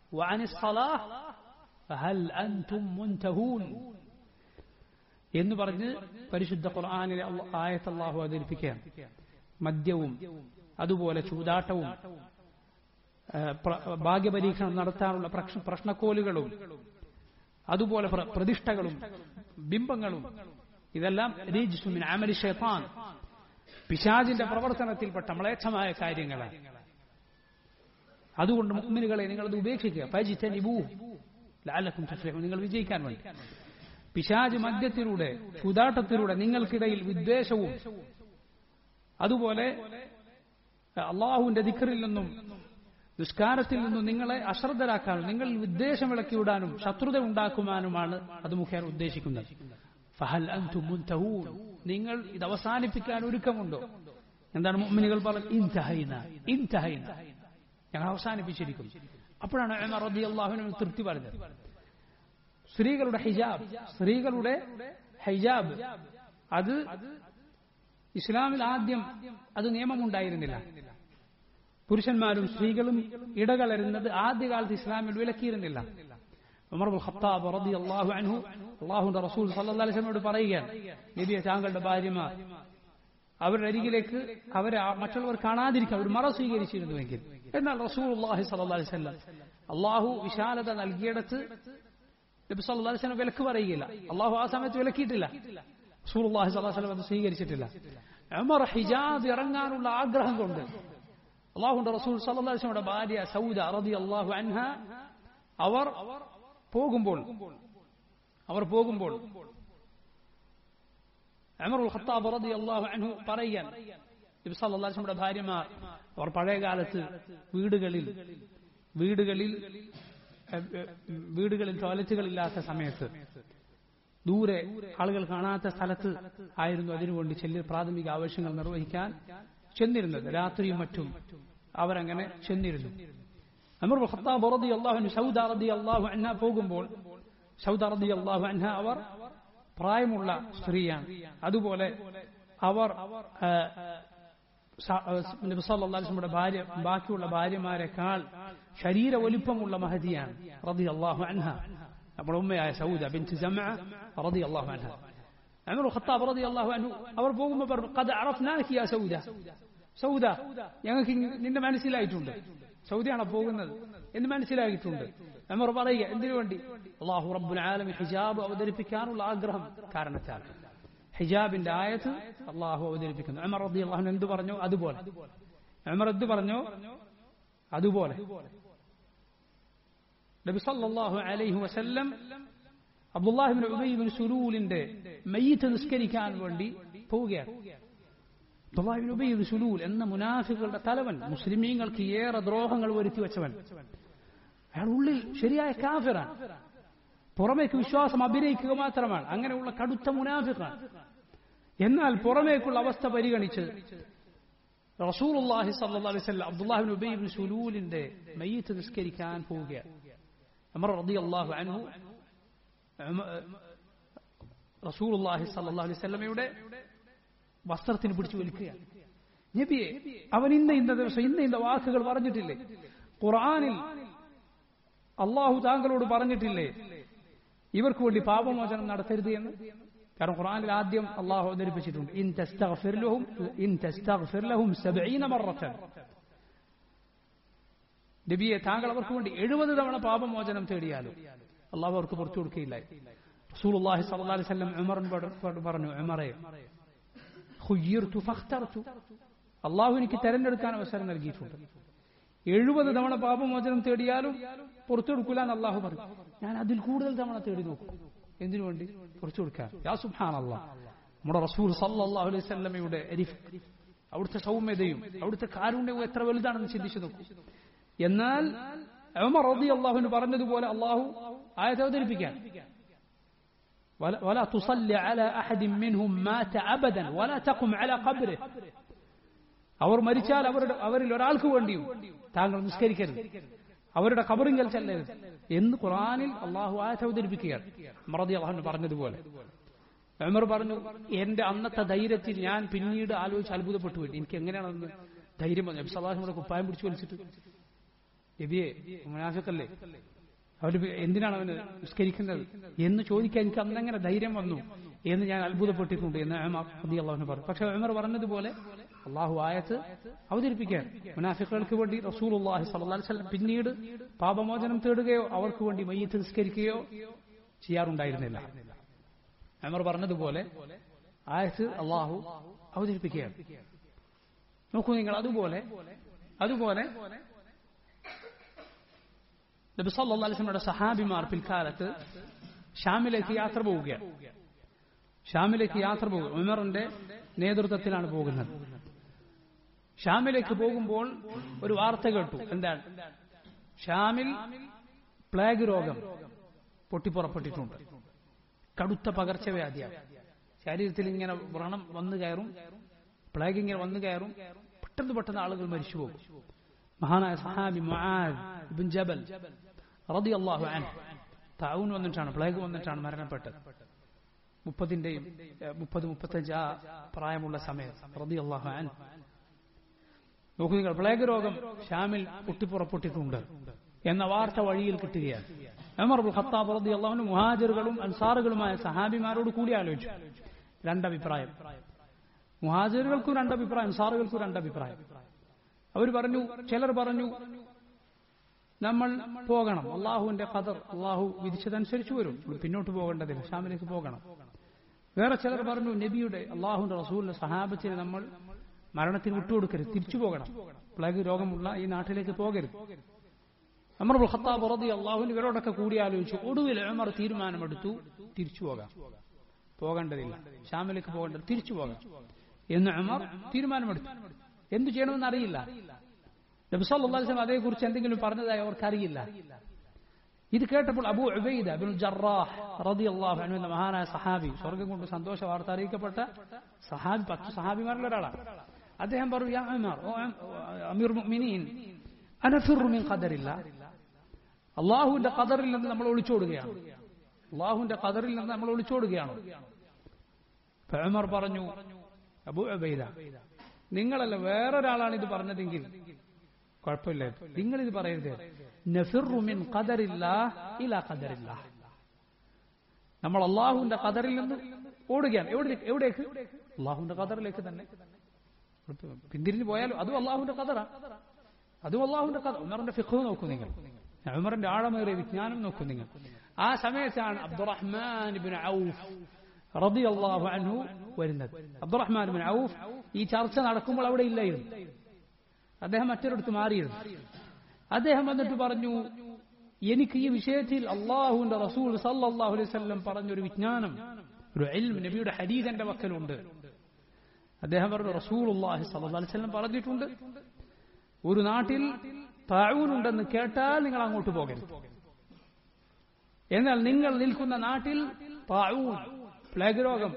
وعن الصلاة فهل أنتم منتهون എന്ന് പറഞ്ഞ് പരിശുദ്ധ ഖുർആാനിലെ അള്ള- ആയത്ത് അള്ളാഹു അവതരിപ്പിക്കുകയാണ് മദ്യവും അതുപോലെ ചൂതാട്ടവും ആ, പ്ര- ഭാഗ്യപരീക്ഷണം നടത്താനുള്ള പ്രശ്ന- പ്രശ്നക്കോലുകളും അതുപോലെ പ്ര- പ്രതിഷ്ഠകളും ബിംബങ്ങളും ഇതെല്ലാം രജിസുമിൻ അമലി ഷെയ്ത്താൻ പിശാജിന്റെ പ്രവർത്തനത്തിൽപ്പെട്ട മ്ലേച്ഛമായ കാര്യങ്ങളാണ് അതുകൊണ്ട് മുഅ്മിനുകളെ നിങ്ങളത് ഉപേക്ഷിക്കുക ഫജിതനിബൂ ലഅല്ലക്കും തഫ്ലിഹൂൻ നിങ്ങൾ വിജയിക്കാൻ വേണ്ടി പിശാജ് മദ്യത്തിലൂടെ ചൂതാട്ടത്തിലൂടെ നിങ്ങൾക്കിടയിൽ വിദ്വേഷവും അതുപോലെ അള്ളാഹുവിന്റെ ദിക്കറിൽ നിന്നും നിസ്കാരത്തിൽ നിന്നും നിങ്ങളെ അശ്രദ്ധരാക്കാനും നിങ്ങൾ വിദ്വേഷം വിളക്കിവിടാനും ശത്രുത ഉണ്ടാക്കുവാനുമാണ് അത് മുഖേന ഉദ്ദേശിക്കുന്നത് ഫഹൽ അൻതും മുൻതഹൂൻ നിങ്ങൾ ഇത് അവസാനിപ്പിക്കാൻ ഒരുക്കമുണ്ടോ എന്താണ് മുഅ്മിനുകൾ പറഞ്ഞത് ഇൻതഹൈന ഇൻതഹൈന ഞങ്ങൾ അവസാനിപ്പിച്ചിരിക്കും അപ്പോഴാണ് ഉമർ റളിയല്ലാഹു തൃപ്തി പറഞ്ഞത് സ്ത്രീകളുടെ ഹിജാബ് സ്ത്രീകളുടെ ഹിജാബ് അത് ഇസ്ലാമിൽ ആദ്യം അത് നിയമമുണ്ടായിരുന്നില്ല പുരുഷന്മാരും സ്ത്രീകളും ഇടകലരുന്നത് ആദ്യകാലത്ത് ഇസ്ലാമിൽ വിലക്കിയിരുന്നില്ല ഉമർ ബിൻ ഖത്താബ് റളിയല്ലാഹു അൻഹു അള്ളാഹുന്റെ റസൂൽ സല്ലല്ലാഹു അലൈഹി വസല്ലമയോട് പറയുകയാണ് നബിയെ താങ്കളുടെ ഭാര്യമാർ അവരുടെ അരികിലേക്ക് അവരെ ആ- മറ്റുള്ളവർ കാണാതിരിക്കാൻ ഒരു മറ സ്വീകരിച്ചിരുന്നുവെങ്കിൽ എന്നാൽ റസൂൽ അള്ളാഹി സല്ലല്ലാഹു അലൈഹി വസല്ലം അള്ളാഹു വിശാലത നൽകിയിടത്ത് നബി സല്ലല്ലാഹു അലൈഹി വസല്ലം വിലക്ക് പറയുകയില്ല അള്ളാഹു ആ സമയത്ത് വിലക്കിയിട്ടില്ല റസൂൽ അള്ളാഹി സല്ലല്ലാഹു അലൈഹി വസല്ലം അത് സ്വീകരിച്ചിട്ടില്ല ഉമർ ഹിജാബ് ഇറങ്ങാനുള്ള ആഗ്രഹം കൊണ്ട് അള്ളാഹുന്റെ റസൂൽ സല്ലല്ലാഹു അലൈഹി വസല്ലമയുടെ ഭാര്യ സൗദ റളിയല്ലാഹു അൻഹ അവർ പോകുമ്പോൾ അവർ പോകുമ്പോൾ അമറുൽ ഖത്താബ് റളിയല്ലാഹു അൻഹു പറയാൻ നബി സല്ലല്ലാഹു അലൈഹി വസല്ലമയുടെ ഭാര്യമാർ അവർ പഴയ കാലത്ത് വീടുകളിൽ വീടുകളിൽ എഹ്, എഹ്, വീടുകളിൽ ടോയ്ലറ്റുകളില്ലാത്ത സമയത്ത് ദൂരെ ആളുകൾ കാണാത്ത സ്ഥലത്ത് ആയിരുന്നു അതിനുവേണ്ടി ചെല്ലി പ്രാഥമിക ആവശ്യങ്ങൾ നിർവഹിക്കാൻ ചെന്നിരുന്നത് രാത്രിയും മറ്റും അവരങ്ങനെ ചെന്നിരുന്നു അമർ ഖത്താബ് റതി അള്ളാഹു സൗദ റതി അള്ളാഹു അൻഹ പോകുമ്പോൾ സൗദ റതി അള്ളാഹു അൻഹ അവർ പ്രായമുള്ള സ്ത്രീയാണ് അതുപോലെ അവർ ആ, സ- ആ, നബി സല്ലല്ലാഹു അലൈഹി വസല്ലമയുടെ ഭാര്യ ബാക്കിയുള്ള ഭാര്യമാരെക്കാൾ ശരീര വലിപ്പമുള്ള മഹതിയാണ് റതി അള്ളാഹു അൻഹ നമ്മുടെ ഉമ്മയായ സൗദ ബിൻറ്റ് ജമഅ റതി അള്ളാഹു അൻഹ അമർ ഖത്താബ് റതി അള്ളാഹു അൻഹു അവർ പോകുമ്പോൾ പറഞ്ഞു ഖദ് അറഫ്നാകി യാ സൗദ സൗദ ഞങ്ങൾക്ക് ഇങ്ങ് നിന്നെ മനസ്സിലായിട്ടുണ്ട് സൗദിയാണ് പോകുന്നത് എന്ന് മനസ്സിലായിട്ടുണ്ട് അമർ പറയുക എന്തിനു വേണ്ടി അള്ളാഹു റബ്ബുൽ ആലമി ഹിജാബ് അവതരിപ്പിക്കാനുള്ള ആഗ്രഹം കാരണത്താൽ ഹിജാബിന്റെ ആയത്ത് അള്ളാഹു അവതരിപ്പിക്കുന്നു അമർ റബ്ബി അള്ളാഹു എന്ത് പറഞ്ഞു അതുപോലെ അമർ എന്ത് പറഞ്ഞു അതുപോലെ നബി സല്ലല്ലാഹു അലൈഹി വസല്ലം അബ്ദുല്ലാഹിബിൻ ഉബൈബിൻ സുലൂലിന്റെ മയ്യത്ത് നിസ്കരിക്കാൻ വേണ്ടി പോവുകയാണ് അബ്ദുല്ലാഹിബിൻ ഉബൈബിൻ സുലൂൽ എന്ന മുനാഫികളുടെ തലവൻ മുസ്ലിമീങ്ങൾക്ക് ഏറെ ദ്രോഹങ്ങൾ വരുത്തി വെച്ചവൻ അയാൾ ഉള്ളിൽ ശരിയായ കാഫിറാണ് പുറമേക്ക് വിശ്വാസം അഭിനയിക്കുക മാത്രമാണ് അങ്ങനെയുള്ള കടുത്ത മുനാഫിഖാണ് എന്നാൽ പുറമേക്കുള്ള അവസ്ഥ പരിഗണിച്ച് റസൂലുള്ളാഹി സ്വല്ലല്ലാഹു അലൈഹി വസല്ലം അബ്ദുല്ലാഹിബ്നു ഉബൈ ഇബ്നു സുലൂലിന്റെ മയ്യിത്ത് നിസ്കരിക്കാൻ പോവുകയാണ് ഉമർ റളിയല്ലാഹു അൻഹു ഉമ- റസൂലുള്ളാഹി സ്വല്ലല്ലാഹു അലൈഹി വസല്ലമയുടെ വസ്ത്രത്തിന് പിടിച്ചു വലിക്കുകയാണ് നബിയെ അവൻ ഇന്ന ഇന്ന ദിവസം ഇന്ന ഇന്ന വാക്കുകൾ പറഞ്ഞിട്ടില്ലേ ഖുർആനിൽ അള്ളാഹു താങ്കളോട് പറഞ്ഞിട്ടില്ലേ ഇവർക്ക് വേണ്ടി പാപമോചനം നടത്തരുത് എന്ന് കാരണം ഖുർആനിൽ ആദ്യം അള്ളാഹു അവതരിപ്പിച്ചിട്ടുണ്ട് ഇൻ തസ്തഗ്ഫിർ ലഹും ഇൻ തസ്തഗ്ഫിർ ലഹും സബഈന മറത്തൻ നബിയെ താങ്കൾ അവർക്ക് വേണ്ടി എഴുപത് തവണ പാപമോചനം തേടിയാലും അള്ളാഹു അവർക്ക് പുറത്തു കൊടുക്കുകയില്ല റസൂലുള്ളാഹി സ്വല്ലല്ലാഹു അലൈഹി വസല്ലം ഉമറിനോട് പറഞ്ഞു ഉമറേ ഖുയ്യിർതു ഫഖ്തർതു അള്ളാഹു എനിക്ക് തെരഞ്ഞെടുക്കാൻ അവസരം നൽകിയിട്ടുണ്ട് എഴുപത് തവണ പാപമോചനം തേടിയാലും പുറത്തു കൊടുക്കൂല എന്ന് അള്ളാഹു പറഞ്ഞു ഞാൻ അതിൽ കൂടുതൽ തവണ തേടി നോക്കും എന്തിനു വേണ്ടി പുറത്തു കൊടുക്കാൻ യാ സുബ്ഹാനല്ലാഹ് നമ്മുടെ റസൂൽ സല്ലല്ലാഹു അലൈഹി വസല്ലമയുടെ റിഫ്ഖ് അവിടുത്തെ സൗമ്യതയും അവിടുത്തെ കാരുണ്യവും എത്ര വലുതാണെന്ന് ചിന്തിച്ചു നോക്കൂ എന്നാൽ ഉമർ റളിയല്ലാഹു പറഞ്ഞതുപോലെ അള്ളാഹു ആയത്ത് അവതരിപ്പിക്കാൻ ولا, ولا تصلي على أحد منهم مات أبدا ولا تقم على قبره അവർ മരിച്ചാൽ അവരുടെ അവരിൽ ഒരാൾക്ക് വേണ്ടിയും താങ്കൾ നിസ്കരിക്കരുത് അവരുടെ കബറിങ്കൽ ചെല്ലരുത് എന്ന് ഖുറാനിൽ അള്ളാഹു ആയത്ത് അവതരിപ്പിക്കുകയാണ് മറതി അള്ളാഹു പറഞ്ഞതുപോലെ ഉമർ പറഞ്ഞു എന്റെ അന്നത്തെ ധൈര്യത്തിൽ ഞാൻ പിന്നീട് ആലോചിച്ച് അത്ഭുതപ്പെട്ടു പോയി എനിക്ക് എങ്ങനെയാണെന്ന് ധൈര്യം വന്നു നബി സല്ലാഹുടെ കുപ്പായം പിടിച്ചു വലിച്ചിട്ട് നബിയെ മുനാഫിക്കല്ലേ അവര് എന്തിനാണ് അവന് നിസ്കരിക്കുന്നത് എന്ന് ചോദിക്കാൻ എനിക്ക് അന്നെങ്ങനെ ധൈര്യം വന്നു എന്ന് ഞാൻ അത്ഭുതപ്പെട്ടിട്ടുണ്ട് എന്ന് അള്ളാഹുന് പറഞ്ഞു പക്ഷെ ഉമർ പറഞ്ഞതുപോലെ അള്ളാഹു ആയത്ത് അവതരിപ്പിക്കാൻ മുനാഫിക്കുകൾക്ക് വേണ്ടി റസൂൽ അള്ളാഹി സല്ലാസ്ലം പിന്നീട് പാപമോചനം തേടുകയോ അവർക്ക് വേണ്ടി മയ്യത്ത് നിസ്കരിക്കുകയോ ചെയ്യാറുണ്ടായിരുന്നില്ല ഉമർ പറഞ്ഞതുപോലെ ആയത്ത് അള്ളാഹു അവതരിപ്പിക്കുകയാണ് നോക്കൂ നിങ്ങൾ അതുപോലെ അതുപോലെ നബി സല്ലല്ലാഹു അലൈഹി വസല്ലമയുടെ സഹാബിമാർ പിൽക്കാലത്ത് ഷാമിലേക്ക് യാത്ര പോവുകയാണ് ഷാമിലേക്ക് യാത്ര പോകും ഉമറിന്റെ നേതൃത്വത്തിലാണ് പോകുന്നത് ഷാമിലേക്ക് പോകുമ്പോൾ ഒരു വാർത്ത കേട്ടു എന്താണ് ഷാമിൽ പ്ലേഗ് രോഗം പൊട്ടിപ്പുറപ്പെട്ടിട്ടുണ്ട് കടുത്ത പകർച്ചവ്യാധിയാണ് ശരീരത്തിൽ ഇങ്ങനെ വ്രണം വന്നു കയറും പ്ലേഗ് ഇങ്ങനെ വന്നു കയറും പെട്ടെന്ന് പെട്ടെന്ന് ആളുകൾ മരിച്ചു പോകും മഹാനായ സഹാബി മുആദ് ജബൽ റളിയല്ലാഹു അൻഹു താവൂൻ വന്നിട്ടാണ് പ്ലേഗ് വന്നിട്ടാണ് മരണപ്പെട്ടത് മുപ്പതിന്റെയും മുപ്പത് മുപ്പത്തഞ്ച് ആ പ്രായമുള്ള സമയം റളിയല്ലാഹു അൻഹു നോക്കൂ നിങ്ങൾ പ്ലേഗ് രോഗം ഷാമിൽ പൊട്ടിപ്പുറപ്പെട്ടിട്ടുണ്ട് എന്ന വാർത്ത വഴിയിൽ കിട്ടുകയാണ് ഉമർ അബ്ദുൽ ഖത്താബ് റളിയല്ലാഹു അൻഹു മുഹാജിറുകളും അൻസാറുകളുമായ സഹാബിമാരോട് കൂടി ആലോചിച്ചു രണ്ടഭിപ്രായം മുഹാജിറുകൾക്കും രണ്ടഭിപ്രായം അൻസാറുകൾക്കും രണ്ടഭിപ്രായം അവർ പറഞ്ഞു ചിലർ പറഞ്ഞു നമ്മൾ പോകണം അള്ളാഹുവിന്റെ ഖദർ അള്ളാഹു വിധിച്ചതനുസരിച്ച് വരും പിന്നോട്ട് പോകേണ്ടതില്ല ഷാമിലേക്ക് പോകണം വേറെ ചിലർ പറഞ്ഞു നബിയുടെ അള്ളാഹുന്റെ റസൂലിന്റെ സഹാബത്തിന് നമ്മൾ മരണത്തിന് വിട്ടുകൊടുക്കരുത് തിരിച്ചു പോകണം പ്ലഗ് രോഗമുള്ള ഈ നാട്ടിലേക്ക് പോകരുത് അമർ ഖത്താബ് റതി അള്ളാഹുവിന് ഇവരോടൊക്കെ കൂടിയാലോചിച്ചു ഒടുവിൽ അമർ തീരുമാനമെടുത്തു തിരിച്ചു പോകാം പോകേണ്ടതില്ല ഷാമിലേക്ക് പോകേണ്ടത് തിരിച്ചു പോകാം എന്ന് അമർ തീരുമാനമെടുത്തു എന്തു ചെയ്യണമെന്ന് അറിയില്ല നബിസ്വല്ലാസ്ലം അതേക്കുറിച്ച് എന്തെങ്കിലും പറഞ്ഞതായി അവർക്കറിയില്ല ഇത് കേട്ടപ്പോൾ അബു ഉബൈദ ബിൻ ജറാഹ് റളിയല്ലാഹു അൻഹു എന്ന മഹാനായ സഹാബി സ്വർഗം കൊണ്ട് സന്തോഷ വാർത്ത അറിയിക്കപ്പെട്ട സഹാബി പത്ത് സഹാബിമാരിൽ ഒരാളാണ് അദ്ദേഹം പറഞ്ഞു യാ ഉമർ ഓ അമീർ മുഅ്മിനീൻ അനഫിറു മിൻ ഖദറില്ല അള്ളാഹുവിന്റെ ഖദറിൽ നിന്ന് നമ്മൾ ഒളിച്ചോടുകയാണ് അള്ളാഹുവിന്റെ ഖദറിൽ നിന്ന് നമ്മൾ ഒളിച്ചോടുകയാണ് ഉമർ പറഞ്ഞു അബു ഉബൈദ നിങ്ങളല്ല വേറൊരാളാണ് ഇത് പറഞ്ഞതെങ്കിൽ കുഴപ്പമില്ല നിങ്ങൾ ഇത് പറയരുത് നഫിറുമിൻ ഖദറില്ല ഇല ഖദറില്ല നമ്മൾ അള്ളാഹുവിന്റെ ഖദറിൽ നിന്ന് ഓടുകയാണ് എവിടെ എവിടേക്ക് അള്ളാഹുവിന്റെ ഖദറിലേക്ക് തന്നെ പിന്തിരിഞ്ഞു പോയാലും അതും അള്ളാഹുവിന്റെ ഖദറാ അതും അള്ളാഹുവിന്റെ ഖദർ ഉമറിന്റെ ഫിഖ് നോക്കൂ നിങ്ങൾ ഉമറിന്റെ ആഴമേറിയ വിജ്ഞാനം നോക്കൂ നിങ്ങൾ ആ സമയത്താണ് അബ്ദുറഹ്മാൻ ഇബ്നു ഔഫ് റളിയല്ലാഹു അൻഹു വരുന്നത് അബ്ദുറഹ്മാൻ ബിൻ ഔഫ് ഈ ചർച്ച നടക്കുമ്പോൾ അവിടെ ഇല്ലായിരുന്നു അദ്ദേഹം മറ്റൊരിടത്ത് മാറിയിരുന്നു അദ്ദേഹം വന്നിട്ട് പറഞ്ഞു എനിക്ക് ഈ വിഷയത്തിൽ അള്ളാഹുവിന്റെ റസൂൽ സല്ലാഹു അലൈഹി വസല്ലം പറഞ്ഞൊരു വിജ്ഞാനം ഒരു എൽം നബിയുടെ ഹദീസ് എന്റെ പക്കലുണ്ട് അദ്ദേഹം പറഞ്ഞു റസൂൽ അള്ളാഹി സല്ലാ അലൈഹി വസല്ലം പറഞ്ഞിട്ടുണ്ട് ഒരു നാട്ടിൽ താഴൂനുണ്ടെന്ന് കേട്ടാൽ നിങ്ങൾ അങ്ങോട്ട് പോകരുത് എന്നാൽ നിങ്ങൾ നിൽക്കുന്ന നാട്ടിൽ താഴൂൻ പ്ലേഗ് രോഗം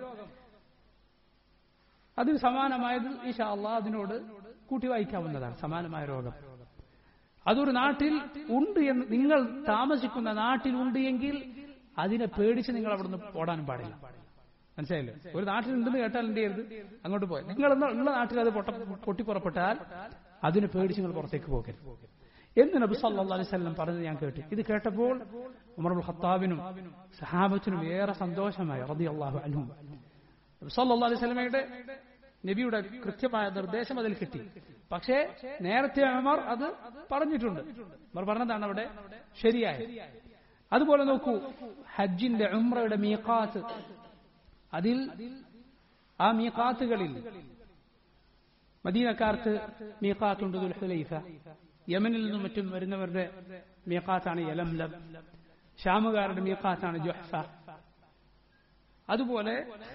അതിന് സമാനമായത് ഈശാ അള്ളാഹ് അതിനോട് കൂട്ടി വായിക്കാവുന്നതാണ് സമാനമായ രോഗം അതൊരു നാട്ടിൽ ഉണ്ട് എന്ന് നിങ്ങൾ താമസിക്കുന്ന നാട്ടിൽ ഉണ്ട് എങ്കിൽ അതിനെ പേടിച്ച് നിങ്ങൾ അവിടുന്ന് ഓടാനും പാടില്ല മനസ്സിലായില്ലേ ഒരു നാട്ടിൽ ഉണ്ടെന്ന് കേട്ടാൽ എന്ത് ചെയ്യരുത് അങ്ങോട്ട് പോയി നിങ്ങൾ ഉള്ള നാട്ടിൽ അത് പൊട്ട പൊട്ടിപ്പുറപ്പെട്ടാൽ അതിനെ പേടിച്ച് നിങ്ങൾ പുറത്തേക്ക് പോകരുത് എന്ന് നബി സല്ലാ അലൈഹി സ്വല്ലം പറഞ്ഞത് ഞാൻ കേട്ടു ഇത് കേട്ടപ്പോൾ ഉമർബുൽ ഖത്താബിനും സഹാബത്തിനും ഏറെ സന്തോഷമായി റതി അള്ളാഹു അൻഹും നബി സല്ലാ അലൈഹി സ്വലമയുടെ നബിയുടെ കൃത്യമായ നിർദ്ദേശം അതിൽ കിട്ടി പക്ഷേ നേരത്തെ ഉമർ അത് പറഞ്ഞിട്ടുണ്ട് ഉമർ പറഞ്ഞതാണ് അവിടെ ശരിയായത് അതുപോലെ നോക്കൂ ഹജ്ജിന്റെ ഉംറയുടെ മീഖാത്ത് അതിൽ ആ മീഖാത്തുകളിൽ മദീനക്കാർക്ക് മീഖാത്തുണ്ട് ദുൽഹുലൈഫ യമനിൽ നിന്നും മറ്റും വരുന്നവരുടെ മീഖാത്താണ് യലംലം ഷാമുകാരുടെ മീഖാത്താണ് ജൊഹ്ഫ അതുപോലെ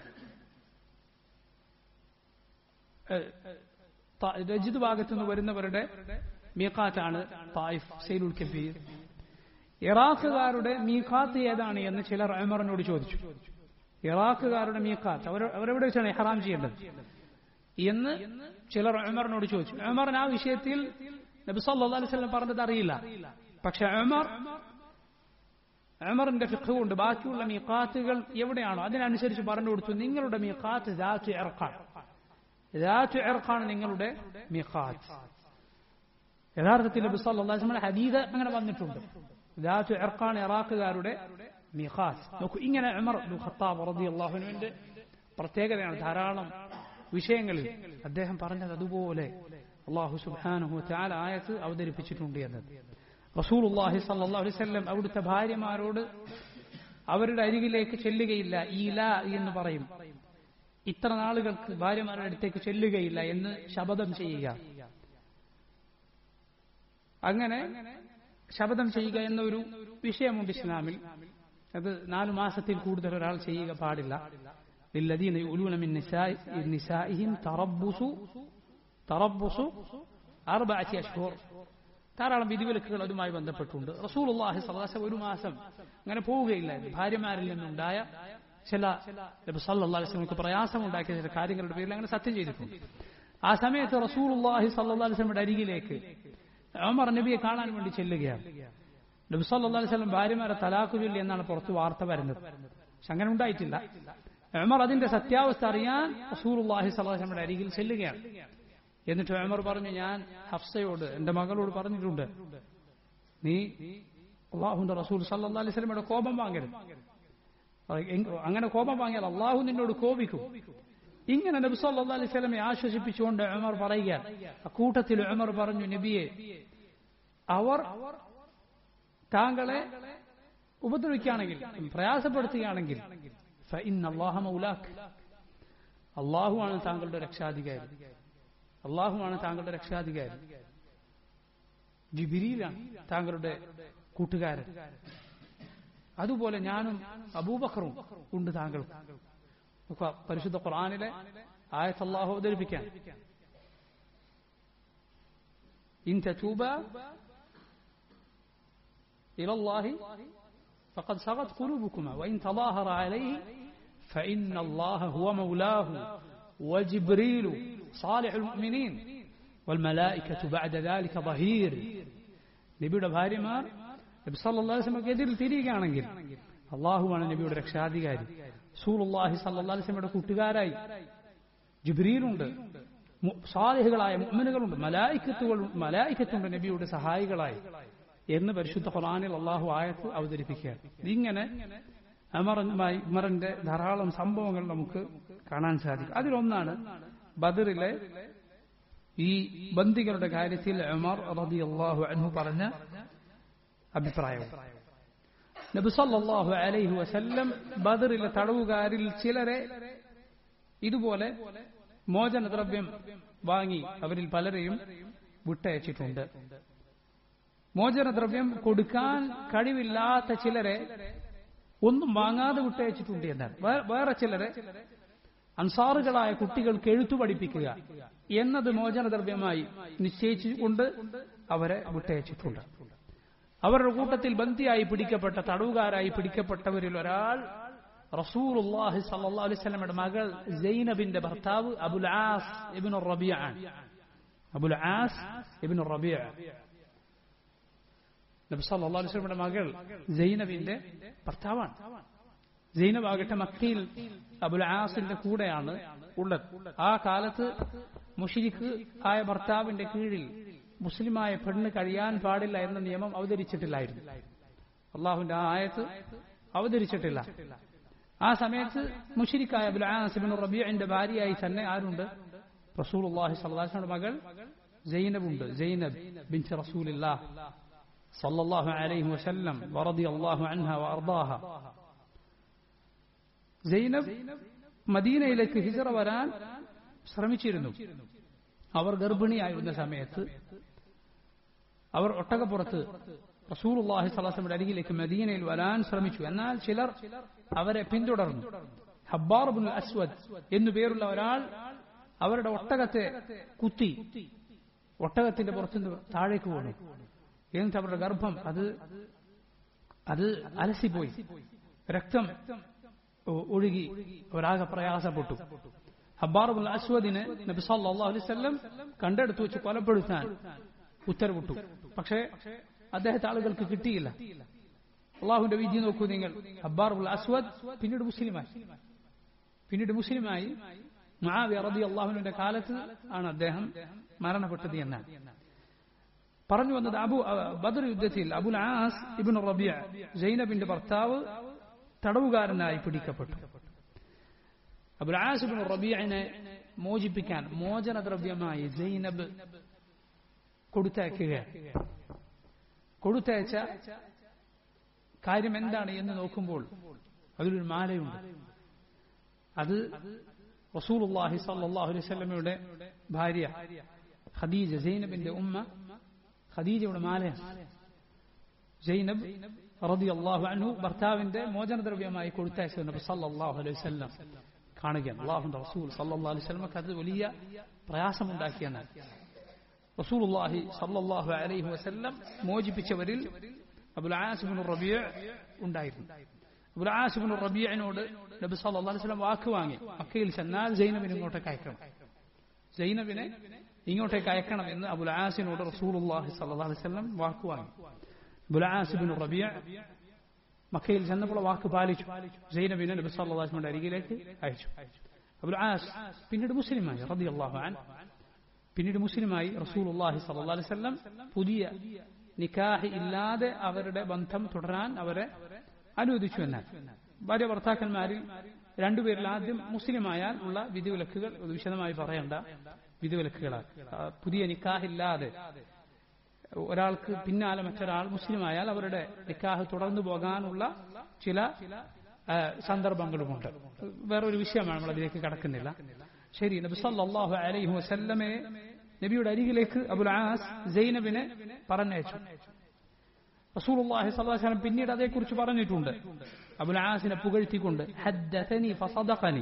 രജിത് ഭാഗത്തു നിന്ന് വരുന്നവരുടെ മീഖാത്താണ് തായിഫ് സൈലുൽ കബീർ ഇറാഖുകാരുടെ മീഖാത്ത് ഏതാണ് എന്ന് ചിലർ അമറിനോട് ചോദിച്ചു ഇറാഖുകാരുടെ മീഖാത്ത് അവർ അവരെവിടെ വെച്ചാണ് ഇഹ്റാം ചെയ്യേണ്ടത് എന്ന് ചിലർ ഉമറിനോട് ചോദിച്ചു ഉമറിന് ആ വിഷയത്തിൽ നബി സല്ലാ അലൈഹി സ്വലം പറഞ്ഞത് അറിയില്ല പക്ഷെ ഉമർ ഉമറിന്റെ ഫിഖ് കൊണ്ട് ബാക്കിയുള്ള മീഖാത്തുകൾ എവിടെയാണോ അതിനനുസരിച്ച് പറഞ്ഞു കൊടുത്തു നിങ്ങളുടെ മീഖാത്ത് ദാത്തു ഇറക്കാണ് ദാത്തു ഇറക്കാണ് നിങ്ങളുടെ മീഖാത്ത് യഥാർത്ഥത്തിൽ നബി സല്ലല്ലാഹു അലൈഹി വസല്ലം ഹദീദ് അങ്ങനെ വന്നിട്ടുണ്ട് ദാത്തു ഇർഖാൻ ഇറാഖുകാരുടെ മിഖാസ് നോക്കൂ ഇങ്ങനെ ഉമർ ബിൻ ഖത്താബ് റളിയല്ലാഹു അൻഹുവിന്റെ പ്രത്യേകതയാണ് ധാരാളം വിഷയങ്ങളിൽ അദ്ദേഹം പറഞ്ഞത് അതുപോലെ അള്ളാഹു സുബ്ഹാനഹു തആല ആയത്ത് അവതരിപ്പിച്ചിട്ടുണ്ട് എന്നത് റസൂലുള്ളാഹി സല്ലല്ലാഹു അലൈഹി വസല്ലം അവിടുത്തെ ഭാര്യമാരോട് അവരുടെ അരികിലേക്ക് ചെല്ലുകയില്ല ഈല എന്ന് പറയും ഇത്ര നാളുകൾക്ക് ഭാര്യമാരുടെ അടുത്തേക്ക് ചെല്ലുകയില്ല എന്ന് ശപഥം ചെയ്യുക അങ്ങനെ ശപഥം ചെയ്യുക എന്നൊരു വിഷയമുണ്ട് ഇസ്ലാമിൽ അത് നാലു മാസത്തിൽ കൂടുതൽ ഒരാൾ ചെയ്യുക പാടില്ല للذين يؤلون من نساء نسائهم تربص تربص أربعة أشهر ധാരാളം വിധിവിലക്കുകൾ അതുമായി ബന്ധപ്പെട്ടുണ്ട് റസൂലുള്ളാഹി സ്വലാസം ഒരു മാസം അങ്ങനെ പോവുകയില്ലായിരുന്നു ഭാര്യമാരിൽ നിന്നുണ്ടായ ചില നബി സല്ലല്ലാഹു അലൈഹി വസല്ലമക്ക് പ്രയാസമുണ്ടാക്കിയ ചില കാര്യങ്ങളുടെ പേരിൽ അങ്ങനെ സത്യം ചെയ്തിട്ടുണ്ട് ആ സമയത്ത് റസൂലുള്ളാഹി സല്ലല്ലാഹു അലൈഹി വസല്ലമയുടെ അരികിലേക്ക് ഉമർ നബിയെ കാണാൻ വേണ്ടി ചെല്ലുകയാണ് നബി സല്ലല്ലാഹു അലൈഹി വസല്ലം ഭാര്യമാരെ തലാഖു ചൊല്ലി എന്നാണ് പുറത്ത് വാർത്ത വരുന്നത് പക്ഷെ അങ്ങനെ ഉണ്ടായിട്ടില്ല ഉമർ അതിന്റെ സത്യാവസ്ഥ അറിയാൻ റസൂലുള്ളാഹി സ്വല്ലല്ലാഹു അലൈഹി വസല്ലമയുടെ അരികിൽ ചെല്ലുകയാണ് എന്നിട്ട് ഉമർ പറഞ്ഞു ഞാൻ ഹഫ്സയോട് എന്റെ മകളോട് പറഞ്ഞിട്ടുണ്ട് നീ അള്ളാഹുന്റെ റസൂൽ സല്ലല്ലാഹു അലൈഹി വസല്ലമയുടെ കോപം വാങ്ങരുത് അങ്ങനെ കോപം വാങ്ങിയാൽ അള്ളാഹു നിന്നോട് കോപിക്കും ഇങ്ങനെ നബി സല്ലല്ലാഹു അലൈഹി വസല്ലമയെ ആശ്വസിപ്പിച്ചുകൊണ്ട് ഉമർ പറയുക അക്കൂട്ടത്തിൽ ഉമർ പറഞ്ഞു നബിയെ അവർ താങ്കളെ ഉപദ്രവിക്കുകയാണെങ്കിൽ പ്രയാസപ്പെടുത്തുകയാണെങ്കിൽ അള്ളാഹുവാണ് താങ്കളുടെ രക്ഷാധികാരി അള്ളാഹുവാണ് താങ്കളുടെ രക്ഷാധികാരി ജിബിരിയിലാണ് താങ്കളുടെ കൂട്ടുകാരൻ അതുപോലെ ഞാനും അബൂബക്കറും ഉണ്ട് താങ്കൾ പരിശുദ്ധ ഖുർആാനിലെ ആയത്ത് അള്ളാഹു അവതരിപ്പിക്കാൻ ഇൻ തൂബ إلى الله فقد صغت قلوبكما وإن تظاهر عليه فإن الله هو مولاه وجبريل صالح المؤمنين والملائكة بعد ذلك ظهير നബിയുടെ ഭാര്യമാർ നബി സല്ലല്ലാഹു അലൈഹി വസല്ലമക്ക് എതിരിൽ തിരിയുകയാണെങ്കിൽ അള്ളാഹുവാണ് നബിയുടെ രക്ഷാധികാരി സൂലുല്ലാഹി സല്ലല്ലാഹു അലൈഹി വസല്ലമയുടെ കൂട്ടുകാരായി ജിബ്രീലുണ്ട് സാലിഹുകളായ മുഅ്മിനുകളുണ്ട് മലായിക്കത്തുകൾ മലായിക്കത്തുണ്ട് നബിയുടെ സഹായികളായി എന്ന് പരിശുദ്ധ ഖുർആനിൽ അള്ളാഹു ആയത്ത് അവതരിപ്പിക്കുകയാണ് ഇങ്ങനെ അമറുമായി ഉമറിന്റെ ധാരാളം സംഭവങ്ങൾ നമുക്ക് കാണാൻ സാധിക്കും അതിലൊന്നാണ് ബദറിലെ ഈ ബന്ദികളുടെ കാര്യത്തിൽ ഉമർ റതി അള്ളാഹു അൻഹു പറഞ്ഞ അഭിപ്രായം നബി സല്ലല്ലാഹു അലൈഹി വസല്ലം ബദറിലെ തടവുകാരിൽ ചിലരെ ഇതുപോലെ മോചനദ്രവ്യം വാങ്ങി അവരിൽ പലരെയും വിട്ടയച്ചിട്ടുണ്ട് മോചനദ്രവ്യം കൊടുക്കാൻ കഴിവില്ലാത്ത ചിലരെ ഒന്നും വാങ്ങാതെ വിട്ടയച്ചിട്ടുണ്ട് എന്നാണ് വേറെ ചിലരെ അൻസാറുകളായ കുട്ടികൾക്ക് എഴുത്തു പഠിപ്പിക്കുക എന്നത് മോചനദ്രവ്യമായി നിശ്ചയിച്ചുകൊണ്ട് അവരെ വിട്ടയച്ചിട്ടുണ്ട് അവരുടെ കൂട്ടത്തിൽ ബന്ദിയായി പിടിക്കപ്പെട്ട തടവുകാരായി പിടിക്കപ്പെട്ടവരിൽ ഒരാൾ റസൂലുള്ളാഹി സല്ലല്ലാഹു അലൈഹി വസല്ലമയുടെ മകൾ സൈനബിന്റെ ഭർത്താവ് അബുൽ ആസ് ഇബ്നു റബിയ ആണ് അബുൽ ആസ് ഇബ്നു റബിയ നബി സല്ലല്ലാഹു അലൈഹി വസല്ലമയുടെ മകൾ സൈനബിന്റെ ഭർത്താവാണ് സൈനബ് ആകട്ടെ മക്കയിൽ അബുൽ ആസിന്റെ കൂടെയാണ് ഉള്ളത് ആ കാലത്ത് മുഷിരിക്ക് ആയ ഭർത്താവിന്റെ കീഴിൽ മുസ്ലിമായ പെണ്ണ് കഴിയാൻ പാടില്ല എന്ന നിയമം അവതരിച്ചിട്ടില്ലായിരുന്നു അള്ളാഹുവിന്റെ ആ ആയത്ത് അവതരിച്ചിട്ടില്ല ആ സമയത്ത് മുഷിരിക്കായ അബുൽ ആസിബിൻ റബിയുടെ ഭാര്യയായി തന്നെ ആരുണ്ട് റസൂൽ അള്ളാഹി സല്ലാസിന്റെ മകൾ ജൈനബുണ്ട് ജൈനബ് ബിൻ റസൂലില്ലാ സല്ലല്ലാഹു അലൈഹി വസല്ലം വറദി അള്ളാഹു അൻഹ വഅർദാഹ സൈനബ് മദീനയിലേക്ക് ഹിജറ വരാൻ ശ്രമിച്ചിരുന്നു അവർ ഗർഭിണിയായിരുന്ന സമയത്ത് അവർ ഒട്ടകപ്പുറത്ത് റസൂലുള്ളാഹി സ്വലാസയുടെ അരികിലേക്ക് മദീനയിൽ വരാൻ ശ്രമിച്ചു എന്നാൽ ചിലർ അവരെ പിന്തുടർന്നു ഹബ്ബാർ ബുൽ അസ്വദ് എന്നു പേരുള്ള ഒരാൾ അവരുടെ ഒട്ടകത്തെ കുത്തി ഒട്ടകത്തിന്റെ പുറത്തുനിന്ന് താഴേക്ക് വീണു എന്നിട്ട് അവരുടെ ഗർഭം അത് അത് അലസിപ്പോയി രക്തം ഒഴുകി ഒരാകെ പ്രയാസപ്പെട്ടു ഹബ്ബാറുൽ അസ്വദിനെ നബി സല്ലല്ലാഹു അലൈഹി വസല്ലം കണ്ടെടുത്തു വെച്ച് കൊലപ്പെടുത്താൻ ഉത്തരവിട്ടു പക്ഷേ അദ്ദേഹത്തെ ആളുകൾക്ക് കിട്ടിയില്ല അള്ളാഹുവിന്റെ വിധി നോക്കൂ നിങ്ങൾ ഹബ്ബാറുൽ അസ്വദ് പിന്നീട് മുസ്ലിമായി പിന്നീട് മുസ്ലിമായി മുആവിയ റളിയല്ലാഹുവിന്റെ കാലത്ത് ആണ് അദ്ദേഹം മരണപ്പെട്ടത് എന്നാണ് പറഞ്ഞു വന്നത് അബു ബദർ യുദ്ധത്തിൽ അബുൽ ആസ് ഇബിൻ റബിയ ജൈനബിന്റെ ഭർത്താവ് തടവുകാരനായി പിടിക്കപ്പെട്ടു അബുൽ ആസ് ഇബിൻ റബിയനെ മോചിപ്പിക്കാൻ മോചനദ്രവ്യമായി ജൈനബ് കൊടുത്തയക്കുകയാണ് കൊടുത്തയച്ച കാര്യം എന്താണ് എന്ന് നോക്കുമ്പോൾ അതിലൊരു മാലയുണ്ട് അത് റസൂലുള്ളാഹി സല്ലല്ലാഹു അലൈഹി വസല്ലമയുടെ ഭാര്യ ഖദീജ സൈനബിന്റെ ഉമ്മ ഖദീജയുടെ മാലയാണ് സൈനബ് റളിയല്ലാഹു അൻഹു ഭർത്താവിന്റെ മോചനദ്രവ്യമായി കൊടുത്തയച്ചു നബി സല്ലല്ലാഹു അലൈഹി വസല്ലം കാണുകയാണ് അള്ളാഹുന്റെ റസൂൽ സല്ലല്ലാഹു അലൈഹി വസല്ലമക്ക് അത് വലിയ പ്രയാസമുണ്ടാക്കിയെന്നാൽ റസൂലുള്ളാഹി സല്ലല്ലാഹു അലൈഹി വസല്ലം മോചിപ്പിച്ചവരിൽ അബുൽ ആസിബിൻ റബിയ ഉണ്ടായിരുന്നു അബുൽ ആസിബിൻ റബിയനോട് നബി സല്ലല്ലാഹു അലൈഹി വസല്ലം വാക്ക് വാങ്ങി മക്കയിൽ ചെന്നാൽ സൈനബിനെ ഇങ്ങോട്ടേക്ക് അയക്കണം സൈനബിനെ ഇങ്ങോട്ടേക്ക് അയക്കണം എന്ന് അബുൽ ആസിനോട് റസൂലുള്ളാഹി സല്ലല്ലാഹു അലൈഹി വസല്ലം വാക്ക് വാങ്ങി അബുൽ ആസിബിൻ റബിയ മക്കയിൽ ചെന്നപ്പോൾ വാക്ക് പാലിച്ചു സൈനബിനെ നബി സല്ലല്ലാഹു അലൈഹി വസല്ലം അരികിലേക്ക് അയച്ചു അബുൽ ആസ് പിന്നീട് മുസ്ലിമായി റളിയല്ലാഹു അൻഹു പിന്നീട് മുസ്ലിമായി റസൂലുള്ളാഹി സല്ലല്ലാഹു അലൈഹി വസല്ലം പുതിയ നിക്കാഹ് ഇല്ലാതെ അവരുടെ ബന്ധം തുടരാൻ അവരെ അനുവദിച്ചു എന്നാൽ ഭാര്യ ഭർത്താക്കന്മാരിൽ രണ്ടുപേരിൽ ആദ്യം മുസ്ലിമായാൽ ഉള്ള വിധിവിലക്കുകൾ വിശദമായി പറയേണ്ട വിധിവിലക്കുകളാണ് പുതിയ നിക്കാഹില്ലാതെ ഒരാൾക്ക് പിന്നാലെ മറ്റൊരാൾ മുസ്ലിമായാൽ അവരുടെ നിക്കാഹ് തുടർന്നു പോകാനുള്ള ചില സന്ദർഭങ്ങളുമുണ്ട് വേറൊരു വിഷയമാണ് നമ്മൾ അതിലേക്ക് കടക്കുന്നില്ല ശരി നബി സല്ലല്ലാഹു അലൈഹി വസല്ലമയെ നബിയുടെ അരികിലേക്ക് അബുൽ ആസ് സൈനബിനെ പറഞ്ഞയച്ചു റസൂലുള്ളാഹി സ്വല്ലല്ലാഹു അലൈഹി വസല്ലം പിന്നീട് അതേക്കുറിച്ച് പറഞ്ഞിട്ടുണ്ട് അബുൽ ആസിനെ പുകഴ്ത്തിക്കൊണ്ട് ഹദ്ദസനി ഫസദഖനി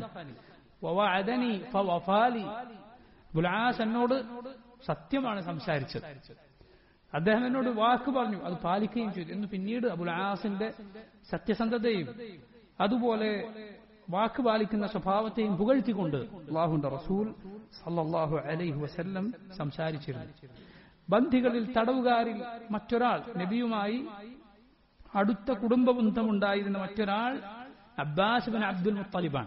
വവഅദനി ഫവഫാലി അബുൽ ആസ് എന്നോട് സത്യമാണ് സംസാരിച്ചത് അദ്ദേഹം എന്നോട് വാക്ക് പറഞ്ഞു അത് പാലിക്കുകയും ചെയ്തു എന്ന് പിന്നീട് അബുൽ ആസിന്റെ സത്യസന്ധതയും അതുപോലെ വാക്ക് പാലിക്കുന്ന സ്വഭാവത്തെയും പുകഴ്ത്തിക്കൊണ്ട് അള്ളാഹുന്റെ റസൂൽ സല്ലല്ലാഹു അലൈഹി വസല്ലം സംസാരിച്ചിരുന്നു ബന്ധികളിൽ തടവുകാരിൽ മറ്റൊരാൾ നബിയുമായി അടുത്ത കുടുംബ ബന്ധമുണ്ടായിരുന്ന മറ്റൊരാൾ അബ്ബാസ് ബിൻ അബ്ദുൽ മുത്തലിബാണ്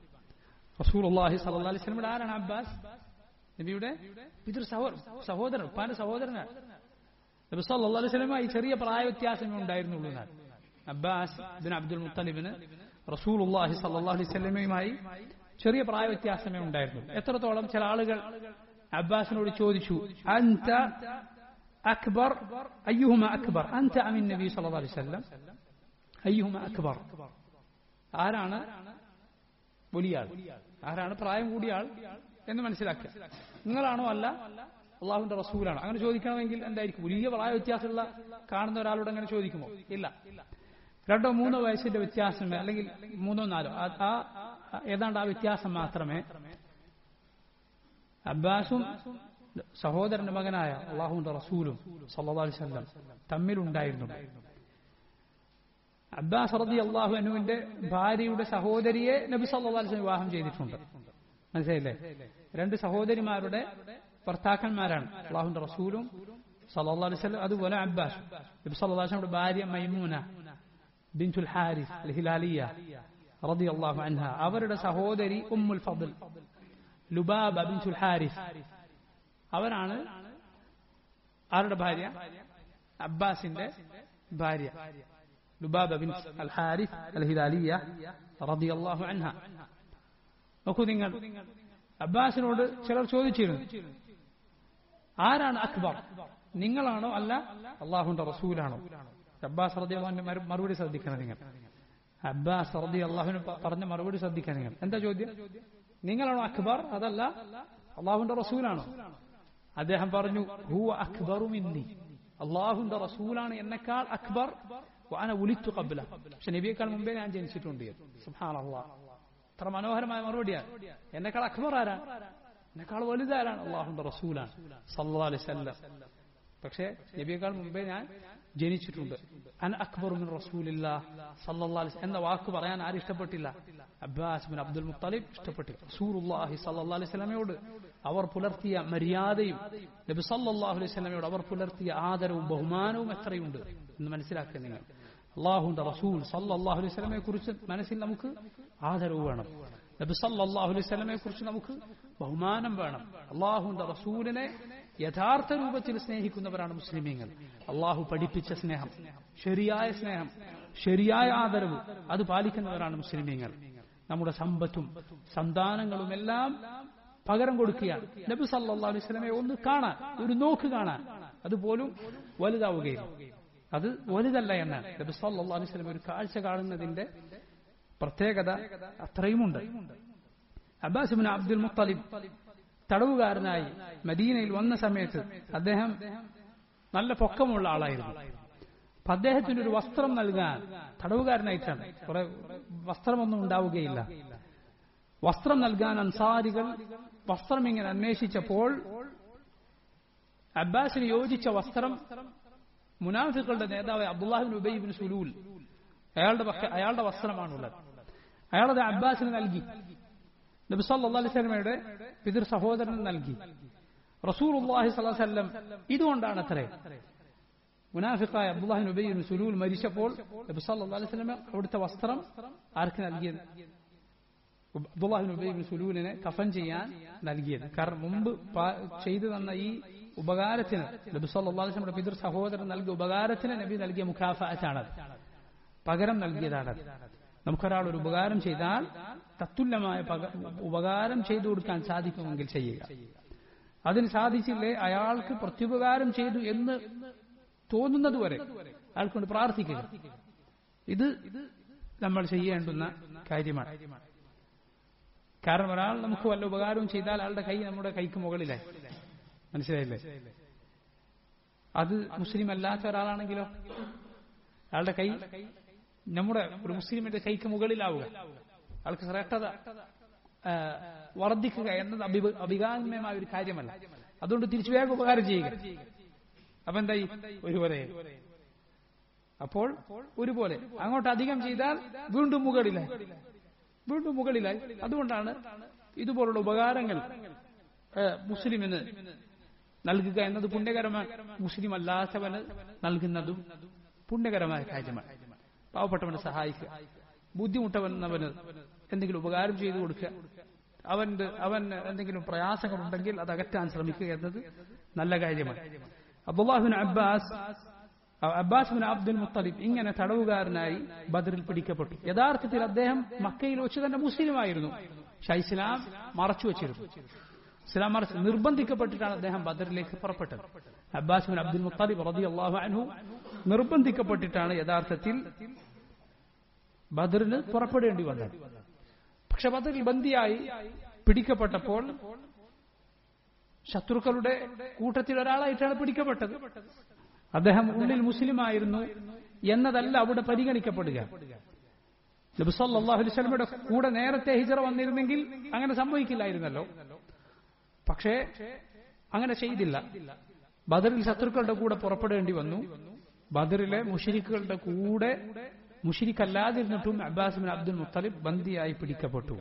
റസൂൽ അള്ളാഹി സല്ലല്ലാഹു അലൈഹി വസല്ലം ആരാണ് അബ്ബാസ് നബിയുടെ പിതൃ സഹോദരൻ ഉപ്പാന്റെ സഹോദരനാണ് നബി സല്ലല്ലാഹു അലൈഹി വസല്ലം ചെറിയ പ്രായ വ്യത്യാസമേ ഉണ്ടായിരുന്നുള്ളൂ എന്നാൽ അബ്ബാസ് ബിൻ അബ്ദുൽ മുത്തലിബിന് റസൂലുള്ളാഹി സല്ലല്ലാഹു അലൈഹി വസല്ലമയുമായി ചെറിയ പ്രായ വ്യത്യാസമേ ഉണ്ടായിരുന്നു എത്രത്തോളം ചില ആളുകൾ അബ്ബാസിനോട് ചോദിച്ചു അൻത അക്ബർ അയ്യുഹുമ അക്ബർ അൻത അമിൻ നബി സല്ലല്ലാഹു അലൈഹി വസല്ലം അയ്യുഹുമ അക്ബർ ആരാണ് വലിയ ആൾ ആരാണ് പ്രായം കൂടിയ ആൾ എന്ന് മനസ്സിലാക്കുക നിങ്ങളാണോ അല്ല അള്ളാഹുവിന്റെ റസൂലാണ് അങ്ങനെ ചോദിക്കണമെങ്കിൽ എന്തായിരിക്കും വലിയ പ്രായ വ്യത്യാസമുള്ള കാണുന്ന ഒരാളോട് അങ്ങനെ ചോദിക്കുമോ ഇല്ല രണ്ടോ മൂന്നോ വയസ്സിന്റെ വ്യത്യാസമേ അല്ലെങ്കിൽ മൂന്നോ നാലോ ആ ഏതാണ്ട് ആ വ്യത്യാസം മാത്രമേ അബ്ബാസും സഹോദരന്റെ മകനായ അള്ളാഹുന്റെ റസൂലും സല്ലല്ലാഹു അലൈഹി വസല്ലം തമ്മിലുണ്ടായിരുന്നു അബ്ബാസ് റതി അള്ളാഹു അനുവിന്റെ ഭാര്യയുടെ സഹോദരിയെ നബി സല്ലല്ലാഹു അലൈഹി വസല്ലം വിവാഹം ചെയ്തിട്ടുണ്ട് മനസ്സിലായില്ലേ രണ്ട് സഹോദരിമാരുടെ ഭർത്താക്കന്മാരാണ് അള്ളാഹുന്റെ റസൂലും സല്ലല്ലാഹു അലൈഹി വസല്ലം അതുപോലെ അബ്ബാസ് നബി സല്ലല്ലാഹു അലൈഹി വസല്ലം ഭാര്യ മൈമൂന ബിൻതുൽ ഹാരിസ് അൽ ഹിലാലിയ റളിയല്ലാഹു അൻഹ അവരുടെ സഹോദരി ഉമ്മുൽ ഫضൽ ലുബാബ ബിൻതുൽ ഹാരിസ് അവരാണ് ആരുടെ ഭാര്യ അബ്ബാസിന്റെ ഭാര്യ Lubaba bin al Harith al Hilaliya റളിയല്ലാഹു അൻഹ നോക്കൂ നിങ്ങൾ അബ്ബാസിനോട് ചിലർ ചോദിച്ചിരുന്നു ആരാണ് അക്ബർ നിങ്ങളാണോ അല്ല അള്ളാഹുന്റെ റസൂലാണോ അബ്ബാസ് റതി അള്ളാഹിന്റെ മറുപടി ശ്രദ്ധിക്കണം നിങ്ങൾ അബ്ബാസ് റതി അള്ളാഹുവിന് പറഞ്ഞ മറുപടി ശ്രദ്ധിക്കണം നിങ്ങൾ എന്താ ചോദ്യം നിങ്ങളാണോ അക്ബർ അതല്ല അള്ളാഹുന്റെ റസൂലാണോ അദ്ദേഹം പറഞ്ഞു ഹൂ അക്ബറും ഇന്നി അള്ളാഹുന്റെ റസൂലാണ് എന്നെക്കാൾ അക്ബർ വാന ഉലിത്തു കബില പക്ഷെ നബിയേക്കാൾ മുമ്പേ ഞാൻ ജനിച്ചിട്ടുണ്ട് സുഹാൻ അള്ളാഹ് അത്ര മനോഹരമായ മറുപടിയാണ് എന്നെക്കാൾ അക്ബർ ആരാ എന്നെക്കാൾ വലുതാരാണ് അള്ളാഹുന്റെ റസൂലാണ് സല്ലാ അലൈഹി സ്വല്ലം പക്ഷേ നബിയേക്കാൾ മുമ്പേ ഞാൻ ജനിച്ചിട്ടുണ്ട് അൻ അക്ബർ ബിൻ റസൂലില്ല സല്ലല്ലാഹു അലൈഹി എന്ന വാക്ക് പറയാൻ ആരും ഇഷ്ടപ്പെട്ടില്ല അബ്ബാസ് ബിൻ അബ്ദുൽ മുത്തലിബ് ഇഷ്ടപ്പെട്ടില്ല റസൂലുള്ളാഹി സല്ലല്ലാഹു അലൈഹി വസല്ലമയോട് അവർ പുലർത്തിയ മര്യാദയും നബി സല്ലല്ലാഹു അലൈഹി വസല്ലമയോട് അവർ പുലർത്തിയ ആദരവും ബഹുമാനവും എത്രയുണ്ട് എന്ന് മനസ്സിലാക്കുക നിങ്ങൾ അള്ളാഹുന്റെ റസൂൽ സല്ലല്ലാഹു അലൈഹി വസല്ലമയെ കുറിച്ച് മനസ്സിൽ നമുക്ക് ആദരവ് വേണം നബി സല്ലല്ലാഹു അലൈഹി വസല്ലമയെ കുറിച്ച് നമുക്ക് ബഹുമാനം വേണം അള്ളാഹുന്റെ റസൂലിനെ യഥാർത്ഥ രൂപത്തിൽ സ്നേഹിക്കുന്നവരാണ് മുസ്ലിമീങ്ങൾ അള്ളാഹു പഠിപ്പിച്ച സ്നേഹം ശരിയായ സ്നേഹം ശരിയായ ആദരവ് അത് പാലിക്കുന്നവരാണ് മുസ്ലിമീങ്ങൾ നമ്മുടെ സമ്പത്തും സന്താനങ്ങളും എല്ലാം പകരം കൊടുക്കുകയാണ് നബി സല്ലാ അലൈഹി സ്വലമെ ഒന്ന് കാണാൻ ഒരു നോക്ക് കാണാൻ അതുപോലും വലുതാവുകയില്ല അത് വലുതല്ല എന്നാണ് നബി സല്ലാ അലൈഹി സ്വലം ഒരു കാഴ്ച കാണുന്നതിന്റെ പ്രത്യേകത അത്രയുമുണ്ട് അബ്ബാസിബിൻ അബ്ദുൽ മുത്തലിബ് തടവുകാരനായി മദീനയിൽ വന്ന സമയത്ത് അദ്ദേഹം നല്ല പൊക്കമുള്ള ആളായിരുന്നു അപ്പൊ അദ്ദേഹത്തിന് ഒരു വസ്ത്രം നൽകാൻ തടവുകാരനായിട്ടാണ് കുറെ വസ്ത്രമൊന്നും ഉണ്ടാവുകയില്ല വസ്ത്രം നൽകാൻ അൻസാരികൾ വസ്ത്രം ഇങ്ങനെ അന്വേഷിച്ചപ്പോൾ അബ്ബാസിന് യോജിച്ച വസ്ത്രം മുനാഫികളുടെ നേതാവ് അബ്ദുല്ലാഹിബിൻ ഉബൈബിൻ സുലൂൽ അയാളുടെ അയാളുടെ വസ്ത്രമാണുള്ളത് അയാളത് അബ്ബാസിന് നൽകി നബി സല്ലല്ലാഹു അലൈഹി വസല്ലമയുടെ പിതൃ സഹോദരന് നൽകി റസൂലുള്ളാഹി സ്വല്ലല്ലാഹു അലൈഹി വസല്ലം ഇതുകൊണ്ടാണ് അത്രേ മുനാഫിഖായ അബ്ദുല്ലാഹിബിൻ ഉബൈബിൻ സുലൂൽ മരിച്ചപ്പോൾ നബി സല്ലല്ലാഹു അലൈഹി വസല്ലം അവിടുത്തെ വസ്ത്രം ആർക്ക് നൽകിയത് അബ്ദുല്ലാഹിബിൻ ഉബൈബിൻ സുലൂലിനെ കഫൻ ചെയ്യാൻ നൽകിയത് കാരണം മുമ്പ് ചെയ്തു തന്ന ഈ ഉപകാരത്തിന് നബി സല്ലല്ലാഹു അലൈഹി വസല്ലമയുടെ പിതൃ സഹോദരൻ നൽകിയ ഉപകാരത്തിന് നബി നൽകിയ മുഖാഫാറ്റാണത് പകരം നൽകിയതാണത് നമുക്കൊരാൾ ഒരു ഉപകാരം ചെയ്താൽ തത്തുല്യമായ ഉപകാരം ചെയ്തു കൊടുക്കാൻ സാധിക്കുമെങ്കിൽ ചെയ്യുക അതിന് സാധിച്ചില്ലേ അയാൾക്ക് പ്രത്യുപകാരം ചെയ്തു എന്ന് തോന്നുന്നതുവരെ അയാൾക്കൊണ്ട് പ്രാർത്ഥിക്കുക ഇത് നമ്മൾ ചെയ്യേണ്ടുന്ന കാര്യമാണ് കാരണം ഒരാൾ നമുക്ക് വല്ല ഉപകാരവും ചെയ്താൽ അയാളുടെ കൈ നമ്മുടെ കൈക്ക് മുകളിലായി മനസ്സിലായില്ലേ അത് മുസ്ലിം അല്ലാത്ത ഒരാളാണെങ്കിലോ അയാളുടെ കൈ നമ്മുടെ ഒരു മുസ്ലിമിന്റെ കൈക്ക് മുകളിലാവുക ആൾക്ക് ശ്രേഷ്ഠത വർദ്ധിക്കുക എന്നത് അഭികാമ്യമായ ഒരു കാര്യമല്ല അതുകൊണ്ട് തിരിച്ചു വേഗം ഉപകാരം ചെയ്യുക അപ്പൊ എന്തായി ഒരുപോലെ അപ്പോൾ ഒരുപോലെ അങ്ങോട്ട് അധികം ചെയ്താൽ വീണ്ടും മുകളിലായി വീണ്ടും മുകളിലായി അതുകൊണ്ടാണ് ഇതുപോലുള്ള ഉപകാരങ്ങൾ മുസ്ലിമിന് നൽകുക എന്നത് പുണ്യകരമായ മുസ്ലിം അല്ലാത്തവന് നൽകുന്നതും പുണ്യകരമായ കാര്യമാണ് പാവപ്പെട്ടവനെ സഹായിക്കുക ബുദ്ധിമുട്ടവനവന് എന്തെങ്കിലും ഉപകാരം ചെയ്തു കൊടുക്കുക അവന്റെ അവൻ എന്തെങ്കിലും പ്രയാസങ്ങളുണ്ടെങ്കിൽ അത് അകറ്റാൻ ശ്രമിക്കുക എന്നത് നല്ല കാര്യമാണ് Abdullah ibn Abbas Abbas bin Abdul Muttalib ഇങ്ങനെ തടവുകാരനായി ബദറിൽ പിടിക്കപ്പെട്ടു യഥാർത്ഥത്തിൽ അദ്ദേഹം മക്കയിൽ വെച്ച് തന്നെ മുസ്ലിമായിരുന്നു പക്ഷെ ഇസ്ലാം മറച്ചു വെച്ചിരുന്നു ഇസ്ലാം മറച്ച് നിർബന്ധിക്കപ്പെട്ടിട്ടാണ് അദ്ദേഹം ബദറിലേക്ക് പുറപ്പെട്ടത് അബ്ബാസ് ബിൻ അബ്ദുൽ മുത്തലിബ് റതി അള്ളാഹു അൻഹു നിർബന്ധിക്കപ്പെട്ടിട്ടാണ് യഥാർത്ഥത്തിൽ ബദറിന് പുറപ്പെടേണ്ടി വന്നത് പക്ഷെ ബദറിൽ ബന്ദിയായി പിടിക്കപ്പെട്ടപ്പോൾ ശത്രുക്കളുടെ കൂട്ടത്തിൽ ഒരാളായിട്ടാണ് പിടിക്കപ്പെട്ടത് അദ്ദേഹം ഉള്ളിൽ മുസ്ലിമായിരുന്നു എന്നതല്ല അവിടെ പരിഗണിക്കപ്പെടുക നബിസല്ലാഹു അലൈവലമയുടെ കൂടെ നേരത്തെ ഹിജറ വന്നിരുന്നെങ്കിൽ അങ്ങനെ സംഭവിക്കില്ലായിരുന്നല്ലോ പക്ഷേ അങ്ങനെ ചെയ്തില്ല ബദറിൽ ശത്രുക്കളുടെ കൂടെ പുറപ്പെടേണ്ടി വന്നു ബദറിലെ മുഷിരിക്കുകളുടെ കൂടെ മുഷിരിക്കല്ലാതിരുന്നിട്ടും അബ്ബാസ് ബിൻ അബ്ദുൽ മുത്തലിബ് ബന്ദിയായി പിടിക്കപ്പെട്ടു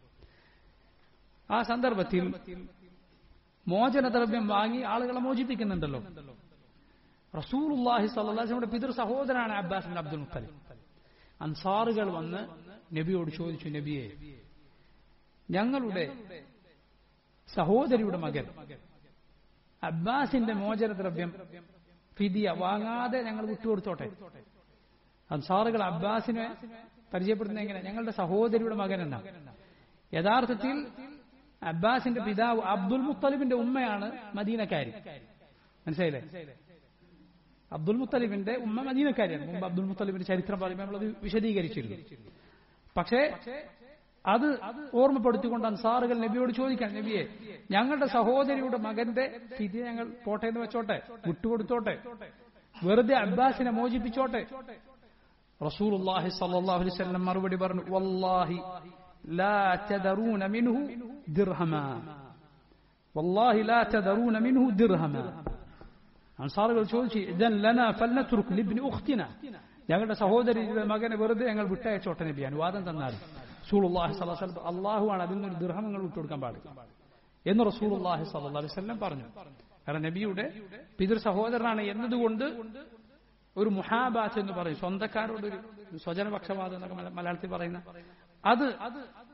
ആ സന്ദർഭത്തിൽ മോചനദ്രവ്യം വാങ്ങി ആളുകളെ മോചിപ്പിക്കുന്നുണ്ടല്ലോ റസൂലുല്ലാഹി സല്ലാസിയുടെ പിതൃ സഹോദരനാണ് അബ്ബാസ് ബിൻ അബ്ദുൽ മുത്തലിബ് അൻസാറുകൾ വന്ന് നബിയോട് ചോദിച്ചു നബിയെ ഞങ്ങളുടെ സഹോദരിയുടെ മകൻ അബ്ബാസിന്റെ മോചനദ്രവ്യം ഫിദിയ വാങ്ങാതെ ഞങ്ങൾ വിട്ടുകൊടുത്തോട്ടെ അൻസാറുകൾ അബ്ബാസിനെ പരിചയപ്പെടുന്ന എങ്ങനെ ഞങ്ങളുടെ സഹോദരിയുടെ മകൻ എന്നാണ് യഥാർത്ഥത്തിൽ അബ്ബാസിന്റെ പിതാവ് അബ്ദുൽ മുത്തലിബിന്റെ ഉമ്മയാണ് മദീനക്കാരി മനസ്സിലായില്ലേ അബ്ദുൽ മുത്തലിബിന്റെ ഉമ്മ മദീനക്കാരിയാണ് മുമ്പ് അബ്ദുൽ മുത്തലിബിന്റെ ചരിത്രം പറയുമ്പോൾ നമ്മളത് വിശദീകരിച്ചിരുന്നു പക്ഷേ അത് ഓർമ്മപ്പെടുത്തിക്കൊണ്ട് അൻസാറുകൾ നബിയോട് ചോദിക്കാൻ നബിയെ ഞങ്ങളുടെ സഹോദരിയുടെ മകന്റെ സ്ഥിതി ഞങ്ങൾ പോട്ടെ എന്ന് വെച്ചോട്ടെ വിട്ടുകൊടുത്തോട്ടെ വെറുതെ അബ്ബാസിനെ മോചിപ്പിച്ചോട്ടെ റസൂലുള്ളാഹി സ്വല്ലല്ലാഹു അലൈഹി വസല്ലം മറുപടി പറഞ്ഞു വല്ലാഹി ലാ തദറൂന മിൻഹു ദിർഹമ വല്ലാഹി ലാ തദറൂന മിൻഹു ദിർഹമ അൻസാറുകൾ ചോദിച്ചു ഇദൻ ലനാ ഫൽനത്രുക് ലിബ്നി ഉഖ്തിന ഞങ്ങളുടെ സഹോദരിയുടെ മകനെ വെറുതെ ഞങ്ങൾ വിട്ടയച്ചോട്ടെ നബി അനുവാദം തന്നാൽ റസൂലുള്ളാഹി സ്വല്ലല്ലാഹു അലൈഹി വസല്ലം അല്ലാഹുവാണ് അതിൽ നിന്നൊരു ദിർഹമങ്ങൾ വിട്ടുകൊടുക്കാൻ പാടില്ല എന്ന് റസൂലുള്ളാഹി സ്വല്ലല്ലാഹു അലൈഹി വസല്ലം പറഞ്ഞു കാരണം നബിയുടെ പിതൃ സഹോദരനാണ് എന്നതുകൊണ്ട് ഒരു മുഹാബാത്ത് എന്ന് പറയും സ്വന്തക്കാരോട് ഒരു സ്വജനപക്ഷപാതം എന്നൊക്കെ മലയാളത്തിൽ പറയുന്ന അത്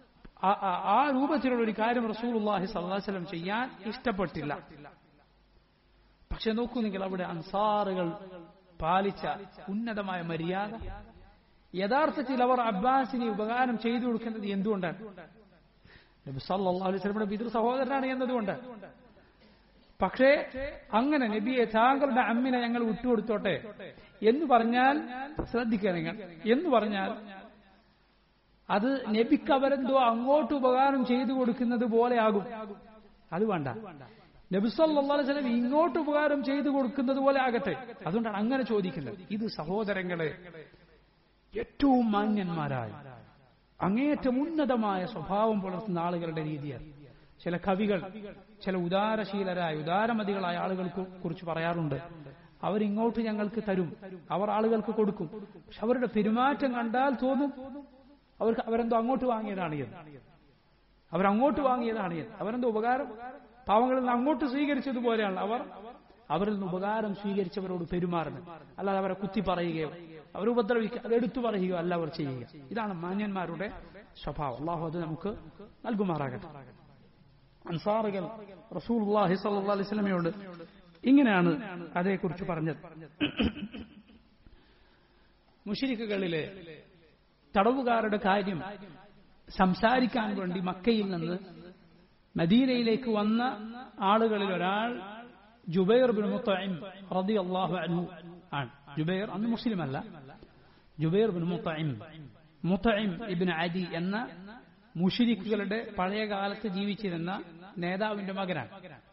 ആ രൂപത്തിലുള്ള ഒരു കാര്യം റസൂലുള്ളാഹി സ്വല്ലല്ലാഹു അലൈഹി വസല്ലം ചെയ്യാൻ ഇഷ്ടപ്പെട്ടില്ല പക്ഷെ നോക്കൂ നിങ്ങൾ അവിടെ അൻസാറുകൾ പാലിച്ച ഉന്നതമായ മര്യാദ യഥാർത്ഥത്തിൽ അവർ അബ്ബാസിന് ഉപകാരം ചെയ്തു കൊടുക്കുന്നത് എന്തുകൊണ്ടാണ് നബി സല്ലല്ലാഹു അലൈഹി വസല്ലമയുടെ പിതൃ സഹോദരനാണ് എന്നതുകൊണ്ട് പക്ഷേ അങ്ങനെ നബിയെ താങ്കളുടെ അമ്മിനെ ഞങ്ങൾ വിട്ടുകൊടുത്തോട്ടെ എന്ന് പറഞ്ഞാൽ ശ്രദ്ധിക്കുക നിങ്ങൾ എന്ന് പറഞ്ഞാൽ അത് നബിക്ക് അവരെന്തോ അങ്ങോട്ട് ഉപകാരം ചെയ്തു കൊടുക്കുന്നത് പോലെയാകും അത് വേണ്ട നബി സല്ലല്ലാഹു അലൈഹി വസല്ലം ഇങ്ങോട്ട് ഉപകാരം ചെയ്തു കൊടുക്കുന്നത് പോലെ ആകട്ടെ അതുകൊണ്ടാണ് അങ്ങനെ ചോദിക്കുന്നത് ഇത് സഹോദരങ്ങളെ ഏറ്റവും മാന്യന്മാരായ അങ്ങേയറ്റം ഉന്നതമായ സ്വഭാവം പുലർത്തുന്ന ആളുകളുടെ രീതിയാണ് ചില കവികൾ ചില ഉദാരശീലരായ ഉദാരമതികളായ ആളുകൾക്ക് കുറിച്ച് പറയാറുണ്ട് അവരിങ്ങോട്ട് ഞങ്ങൾക്ക് തരും അവർ ആളുകൾക്ക് കൊടുക്കും പക്ഷെ അവരുടെ പെരുമാറ്റം കണ്ടാൽ തോന്നും അവർക്ക് അവരെന്തോ അങ്ങോട്ട് വാങ്ങിയതാണ് എന്ന് അവരങ്ങോട്ട് വാങ്ങിയതാണ് എന്ന് അവരെന്തോ ഉപകാരം പാവങ്ങളിൽ നിന്ന് അങ്ങോട്ട് സ്വീകരിച്ചതുപോലെയാണ് അവർ അവരിൽ നിന്ന് ഉപകാരം സ്വീകരിച്ചവരോട് പെരുമാറുന്നത് അല്ലാതെ അവരെ കുത്തി പറയുകയോ അവർ ഉപദ്രവിക്കുക അത് എടുത്തു പറയുകയോ അല്ല അവർ ചെയ്യുക ഇതാണ് മാന്യന്മാരുടെ സ്വഭാവം അള്ളാഹു അത് നമുക്ക് നൽകുമാറാകട്ടെ അൻസാറുകൾ റസൂൽ അള്ളാഹി സല്ലാ അലൈഹി സ്വലമയോട് ഇങ്ങനെയാണ് അതേക്കുറിച്ച് പറഞ്ഞത് മുഷിരിക്കുകളിലെ തടവുകാരുടെ കാര്യം സംസാരിക്കാൻ വേണ്ടി മക്കയിൽ നിന്ന് മദീനയിലേക്ക് വന്ന ആളുകളിൽ ഒരാൾ ജുബൈർ ബിൻ മുത്തഇം റളിയല്ലാഹു അൻഹു ആണ് ജുബൈർ അന്ന് മുസ്ലിം അല്ല Jubair bin Mutim Mutim ibn Adi എന്ന മുഷിരിക്കുകളുടെ പഴയ കാലത്ത് ജീവിച്ചിരുന്ന നേതാവിന്റെ മകനാണ്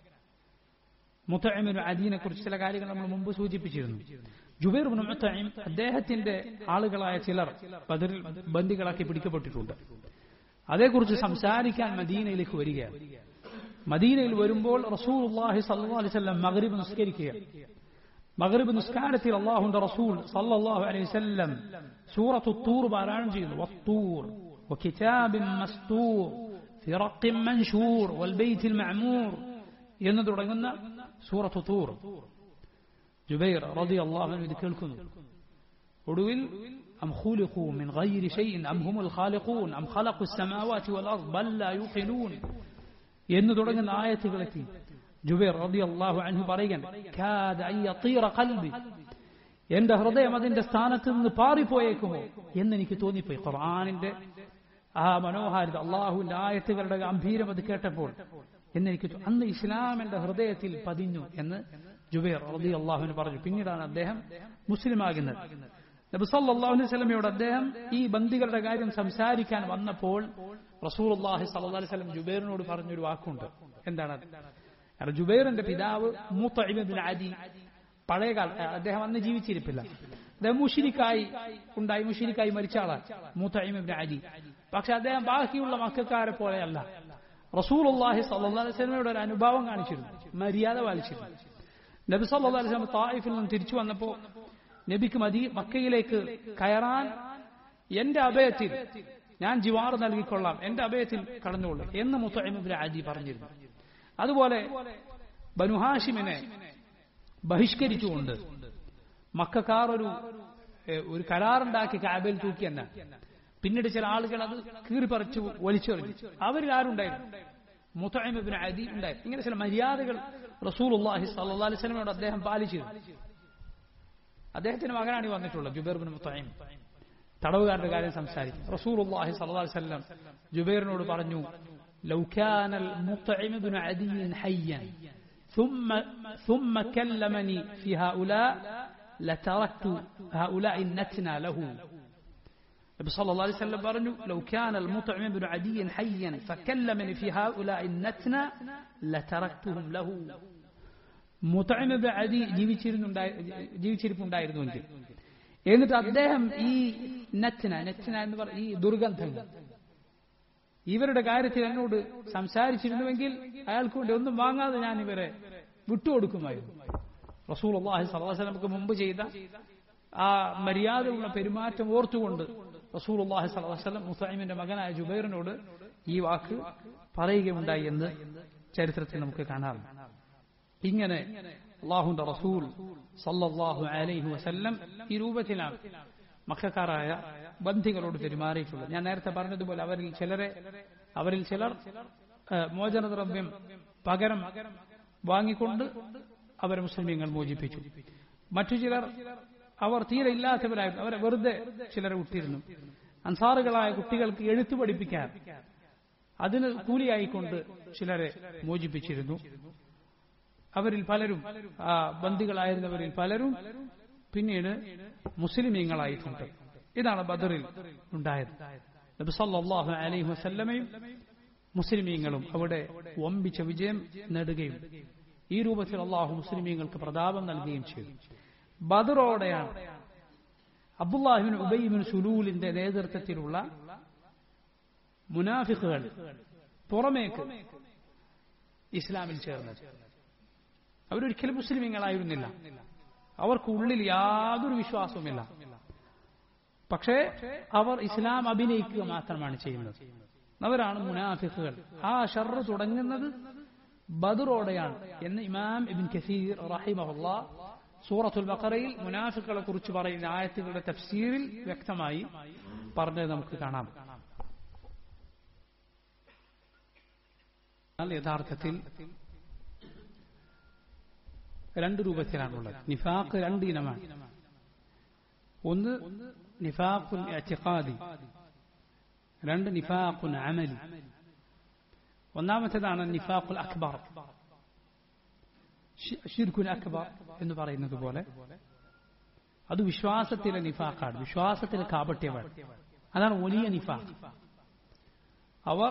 മുത്തഇമിന് അദീനെ കുറിച്ച് ചില കാര്യങ്ങൾ നമ്മൾ മുമ്പ് സൂചിപ്പിച്ചിരുന്നു ജുബൈർ ബിൻ മുത്തഇം അദ്ദേഹത്തിന്റെ ആളുകളായ ചിലർ ബദറിൽ ബന്ദികളാക്കി പിടിക്കപ്പെട്ടിട്ടുണ്ട് അതേക്കുറിച്ച് സംസാരിക്കാൻ മദീനയിലേക്ക് വരികയാണ് മദീനയിൽ വരുമ്പോൾ റസൂലുള്ളാഹി സല്ലല്ലാഹു അലൈഹി വസല്ലം മഗ്രിബ് നിസ്കരിക്കുക മഗ്രിബ് നിസ്കാരത്തിൽ അല്ലാഹുവിന്റെ റസൂൽ സല്ലല്ലാഹു അലൈഹി വസല്ലം സൂറത്തു തൂർ പാരായണം ചെയ്യുന്നു വത്തൂർ وكتاب مستور في رق منشور والبيت المعمور എന്ന് തുടങ്ങുന്ന സൂറത്തു തൂർ ജുബൈർ റളിയല്ലാഹു അൻഹു ഇത് കേൾക്കുന്നു ഒടുവിൽ أم خلقوا من غير شيء أم هم الخالقون أم خلقوا السماوات والأرض بل لا يوقنون എന്ന് തുടങ്ങുന്ന ആയത്തുകളെത്തി ജുബൈർ റളിയല്ലാഹു അൻഹു പറയുകയാണ് കാദ അൻ യതീറ ഖൽബി എന്റെ ഹൃദയം അതിന്റെ സ്ഥാനത്ത് നിന്ന് പാറിപ്പോയേക്കുമോ എന്ന് എനിക്ക് തോന്നിപ്പോയി ഖുർആനിന്റെ ആ മനോഹാരിത അള്ളാഹുവിന്റെ ആയത്തുകളുടെ ഗംഭീരം അത് കേട്ടപ്പോൾ എന്നെനിക്ക് അന്ന് ഇസ്ലാം എന്റെ ഹൃദയത്തിൽ പതിഞ്ഞു എന്ന് ജുബൈർ റബി അള്ളാഹുവിന് പറഞ്ഞു പിന്നീടാണ് അദ്ദേഹം മുസ്ലിമാകുന്നത് നബി സല്ലല്ലാഹു അലൈഹി വസല്ലമയോട് അദ്ദേഹം ഈ ബന്ദികളുടെ കാര്യം സംസാരിക്കാൻ വന്നപ്പോൾ റസൂൽ അള്ളാഹി സല്ലല്ലാഹു അലൈഹി വസല്ലം ജുബൈറിനോട് പറഞ്ഞൊരു വാക്കുണ്ട് എന്താണ് കാരണം ജുബൈറിന്റെ പിതാവ് മൂത്തഇബിൻ അദി പഴയകാല അദ്ദേഹം അന്ന് ജീവിച്ചിരിപ്പില്ല അദ്ദേഹം മുഷിരിക്കായി ഉണ്ടായി മുഷിരിക്കായി മരിച്ച ആളാണ് മൂത്തഇബിൻ അദി പക്ഷെ അദ്ദേഹം ബാക്കിയുള്ള മക്കാരെ പോലെയല്ല റസൂൽ അള്ളാഹി സല്ലല്ലാഹു അലൈഹി വസല്ലമയുടെ ഒരു അനുഭാവം കാണിച്ചിരുന്നു മര്യാദ പാലിച്ചിരുന്നു നബി സല്ലല്ലാഹു അലൈഹി വസല്ലം തായിഫിൽ നിന്ന് തിരിച്ചു വന്നപ്പോൾ നബിക്ക് മദി മക്കയിലേക്ക് കയറാൻ എന്റെ അഭയത്തിൽ ഞാൻ ജിവാർ നൽകിക്കൊള്ളാം എന്റെ അഭയത്തിൽ കടന്നുകൊള്ളും എന്ന് മുത്തഇബിൻ അദി പറഞ്ഞിരുന്നു അതുപോലെ ബനുഹാഷിമിനെ ബഹിഷ്കരിച്ചുകൊണ്ട് മക്കാർ ഒരു ഒരു കരാറുണ്ടാക്കി കാബയിൽ തൂക്കി എന്ന പിന്നീട് ചില ആളുകൾ അത് കീറിപ്പറിച്ചു വലിച്ചെറിഞ്ഞു അവരിൽ ആരുണ്ടായിരുന്നു മുത്തഇബിൻ അദി ഉണ്ടായിരുന്നു ഇങ്ങനെ ചില മര്യാദകൾ റസൂൽ അള്ളാഹി സല്ലല്ലാഹു അലൈഹി വസല്ലമയോട് അദ്ദേഹം പാലിച്ചിരുന്നു അദ്ദേഹത്തിന്റെ മകനാണ് ഈ വന്നിട്ടുള്ളത് ജുബൈർ ബിൻ മുത്തൈം തടവുകാരുടെ കാര്യം സംസാരിക്കും റസൂൽ അള്ളാഹി സല്ലല്ലാഹു അലൈഹി വസല്ലം ജുബൈറിനോട് പറഞ്ഞു لو كان المطعم بن عدي حيا ثم ثم كلمني في هؤلاء لتركت هؤلاء النتنا له النبي صلى الله عليه وسلم പറഞ്ഞു لو كان المطعم بن عدي حيا فكلمني في هؤلاء النتنا لتركتهم له മുത്തഅമിബ് അദി ജീവിച്ചിരിപ്പുണ്ടായിരുന്നുവെങ്കിൽ എന്നിട്ട് അദ്ദേഹം ഈ നച്ചന നച്ചന എന്ന് പറ ഈ ദുർഗന്ധങ്ങൾ ഇവരുടെ കാര്യത്തിൽ എന്നോട് സംസാരിച്ചിരുന്നുവെങ്കിൽ അയാൾക്ക് വേണ്ടി ഒന്നും വാങ്ങാതെ ഞാൻ ഇവരെ വിട്ടുകൊടുക്കുമായിരുന്നു റസൂൽ അള്ളാഹി സലഹ് നമുക്ക് മുമ്പ് ചെയ്ത ആ മര്യാദയുള്ള പെരുമാറ്റം ഓർത്തുകൊണ്ട് റസൂൽ അള്ളാഹി സലഹ് മുസൈമിന്റെ മകനായ ജുബൈറിനോട് ഈ വാക്ക് പറയുകയുണ്ടായി എന്ന് ചരിത്രത്തിൽ നമുക്ക് കാണാം ഇങ്ങനെ അള്ളാഹുന്റെ റസൂൽ സല്ലല്ലാഹു അലൈഹി വസല്ലം ഈ രൂപത്തിലാണ് മക്കാരായ ബന്ധികളോട് പെരുമാറിയിട്ടുള്ളത് ഞാൻ നേരത്തെ പറഞ്ഞതുപോലെ അവരിൽ ചിലരെ അവരിൽ ചിലർ മോചനദ്രവ്യം പകരം വാങ്ങിക്കൊണ്ട് അവരെ മുസ്ലിമീങ്ങൾ മോചിപ്പിച്ചു മറ്റു ചിലർ അവർ തീരെ ഇല്ലാത്തവരായിരുന്നു അവരെ വെറുതെ ചിലരെ വിട്ടിരുന്നു അൻസാറുകളായ കുട്ടികൾക്ക് എഴുത്തു പഠിപ്പിക്കാൻ അതിന് കൂലിയായിക്കൊണ്ട് ചിലരെ മോചിപ്പിച്ചിരുന്നു അവരിൽ പലരും ആ ബന്ദികളായിരുന്നവരിൽ പലരും പിന്നീട് മുസ്ലിമീങ്ങളായിട്ടുണ്ട് ഇതാണ് ബദറിൽ ഉണ്ടായത് നബി സല്ലല്ലാഹു അലൈഹി വസല്ലമയും മുസ്ലിമീങ്ങളും അവിടെ വമ്പിച്ച വിജയം നേടുകയും ഈ രൂപത്തിൽ അള്ളാഹു മുസ്ലിമീങ്ങൾക്ക് പ്രതാപം നൽകുകയും ചെയ്തു ബദറോടെയാണ് അബ്ദുല്ലാഹിബിൻ ഉബൈബിൻ സുലൂലിന്റെ നേതൃത്വത്തിലുള്ള മുനാഫിഖുകൾ പുറമേക്ക് ഇസ്ലാമിൽ ചേർന്നത് അവരൊരിക്കലും മുസ്ലിമീങ്ങളായിരുന്നില്ല അവർക്ക് ഉള്ളിൽ യാതൊരു വിശ്വാസവുമില്ല പക്ഷേ അവർ ഇസ്ലാം അഭിനയിക്കുക മാത്രമാണ് ചെയ്യുന്നത് അവരാണ് മുനാഫിഖുകൾ ആ ഷർറ് തുടങ്ങുന്നത് ബദറോടെയാണ് എന്ന് ഇമാം ഇബിൻ കസീർ റഹിമഹുല്ല സൂറത്തുൽ ബഖറയിൽ മുനാഫിഖുകളെ കുറിച്ച് പറയുന്ന ആയത്തുകളുടെ തഫ്സീറിൽ വ്യക്തമായി പറഞ്ഞത് നമുക്ക് കാണാം എന്നാൽ യഥാർത്ഥത്തിൽ രണ്ട് രൂപത്തിലാണുള്ളത് നിഫാഖ് രണ്ട് ഇനമാണ് ഒന്ന് നിഫാഖുൽ അറ്റിഖാദി രണ്ട് നിഫാഖുൻ അമലി ഒന്നാമത്തേതാണ് നിഫാഖുൽ അക്ബർ ഷിർഖുൽ അക്ബർ എന്ന് പറയുന്നത് പോലെ അത് വിശ്വാസത്തിലെ നിഫാഖാണ് വിശ്വാസത്തിലെ കാപട്യമാണ് അതാണ് വലിയ നിഫാഖ് അവർ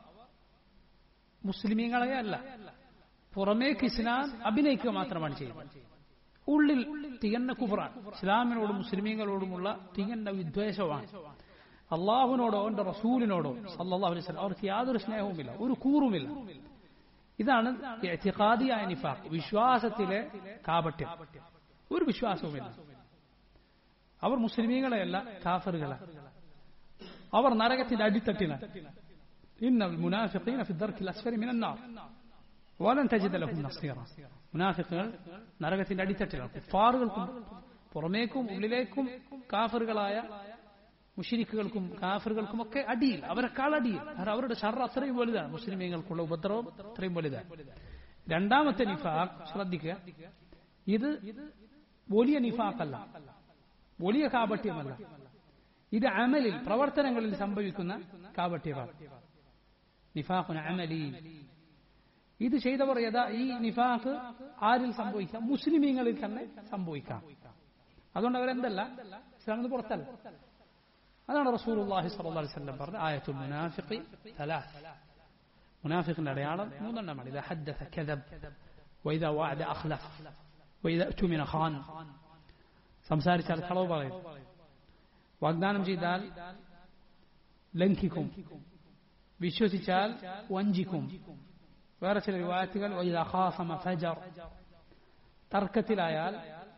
മുസ്ലിമീങ്ങളെ അല്ല പുറമേക്ക് ഇസ്ലാം അഭിനയിക്കുക മാത്രമാണ് ചെയ്യുന്നത് ഉള്ളിൽ തികഞ്ഞ കുഫറാണ് ഇസ്ലാമിനോടും മുസ്ലിമീങ്ങളോടുമുള്ള തികഞ്ഞ വിദ്വേഷമാണ് അള്ളാഹുവിനോടോ അവന്റെ റസൂലിനോടോ സല്ലാഹു അലൈഹി സ്വലം അവർക്ക് യാതൊരു സ്നേഹവുമില്ല ഒരു കൂറുമില്ല ഇതാണ് ഇഅ്തിഖാദിയായ നിഫാഖ് വിശ്വാസത്തിലെ കാപട്യം ഒരു വിശ്വാസവുമില്ല അവർ മുസ്ലിമീങ്ങളെയല്ല കാഫറുകളാണ് അവർ നരകത്തിന്റെ അടിത്തട്ടിലാണ് ഇന്ന മുനാഫിഖീന ഫി ദർക്കിൽ അസ്ഫരി മിനൻ നാർ വലൻ തജിദ ലഹും നസീറ മുനാഫിഖുകൾ നരകത്തിന്റെ അടിത്തട്ടിലാണ് കുഫാറുകൾക്കും പുറമേക്കും ഉള്ളിലേക്കും കാഫറുകളായ മുഷിരിക്കുകൾക്കും കാഫറുകൾക്കും ഒക്കെ അടിയിൽ അവരെക്കാൾ അടിയിൽ അവരുടെ ഷർ അത്രയും വലുതാണ് മുസ്ലിമീങ്ങൾക്കുള്ള ഉപദ്രവം അത്രയും വലുതാണ് രണ്ടാമത്തെ നിഫാഖ് ശ്രദ്ധിക്കുക ഇത് വലിയ നിഫാഖല്ല വലിയ കാപട്യമല്ല ഇത് അമലിൽ പ്രവർത്തനങ്ങളിൽ സംഭവിക്കുന്ന കാപട്യമാണ് നിഫാഖുൻ അമലി ഇത് ചെയ്തവർ യഥാ ഈ നിഫാഖ് ആരിൽ സംഭവിക്കാം മുസ്ലിമീങ്ങളിൽ തന്നെ സംഭവിക്കാം അതുകൊണ്ട് അവരെന്തല്ല ഇസ്ലാമിന് പുറത്തല്ല അതാണ് റസൂലുള്ളാഹി സ്വല്ലല്ലാഹി അലൈഹി വസല്ലം പറഞ്ഞ ആയത്തുൽ മുനാഫിഖി തലാസ് മുനാഫിഖിന്റെ അടയാളം മൂന്നെണ്ണമാണ് ഇദാ ഹദ്ദസ കദബ് വഇദാ വഅദ അഖ്ലഫ് വഇദാ ഉതുമിന ഖാൻ സംസാരിച്ചാൽ കളവ് പറയും വാഗ്ദാനം ചെയ്താൽ ലംഘിക്കും വിശ്വസിച്ചാൽ വഞ്ചിക്കും വേറെ ചില വിവാഹത്തുകൾ ഫജർ തർക്കത്തിലായാൽ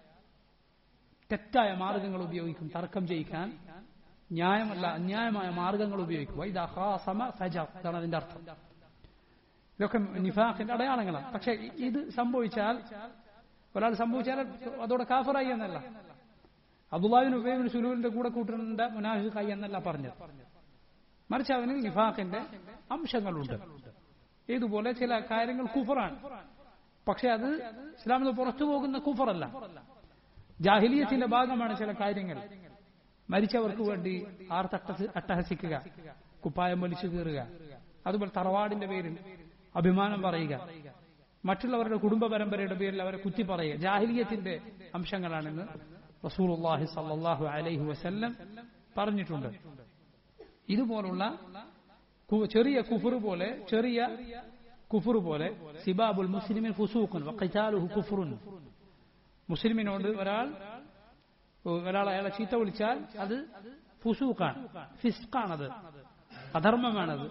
തെറ്റായ മാർഗങ്ങൾ ഉപയോഗിക്കും തർക്കം ചെയ്യിക്കാൻ ന്യായമല്ല അന്യായമായ മാർഗങ്ങൾ ഉപയോഗിക്കും ഫജർ ഇതാണ് അതിന്റെ അർത്ഥം ഇതൊക്കെ നിഫാഖിന്റെ അടയാളങ്ങളാണ് പക്ഷെ ഇത് സംഭവിച്ചാൽ ഒരാൾ സംഭവിച്ചാൽ അതോടെ കാഫറായി എന്നല്ല അബ്ദുല്ലാഹിൻ ഉബൈബിൻ സുലൂലിന്റെ കൂടെ കൂട്ടുന്ന മുനാഫിഖായി എന്നല്ല പറഞ്ഞത് മറിച്ച് അവനിൽ നിഫാഖിന്റെ അംശങ്ങളുണ്ട് ഇതുപോലെ ചില കാര്യങ്ങൾ കുഫറാണ് പക്ഷെ അത് ഇസ്ലാമിന് പുറത്തു പോകുന്ന കുഫറല്ല ജാഹിലിയത്തിന്റെ ഭാഗമാണ് ചില കാര്യങ്ങൾ മരിച്ചവർക്ക് വേണ്ടി ആർത്തട്ട അട്ടഹസിക്കുക കുപ്പായം വലിച്ചു കീറുക അതുപോലെ തറവാടിന്റെ പേരിൽ അഭിമാനം പറയുക മറ്റുള്ളവരുടെ കുടുംബ പരമ്പരയുടെ പേരിൽ അവരെ കുത്തി പറയുക ജാഹിലിയത്തിന്റെ അംശങ്ങളാണെന്ന് റസൂലുള്ളാഹി സല്ലല്ലാഹു അലൈഹി വസല്ലം പറഞ്ഞിട്ടുണ്ട് ഇതുപോലുള്ള ചെറിയ കുഫുർ പോലെ ചെറിയ കുഫുർ പോലെ സിബാബുൽ മുസ്ലിമിൻ ഫുസൂഖുൻ വഖിതാലുഹു കുഫ്റുൻ മുസ്ലിമിനോട് ഒരാൾ ഒരാൾ അയാളെ ചീത്ത വിളിച്ചാൽ അത് ഫുസൂഖാണ് ഫിസ്ഖാണത് അധർമ്മമാണത്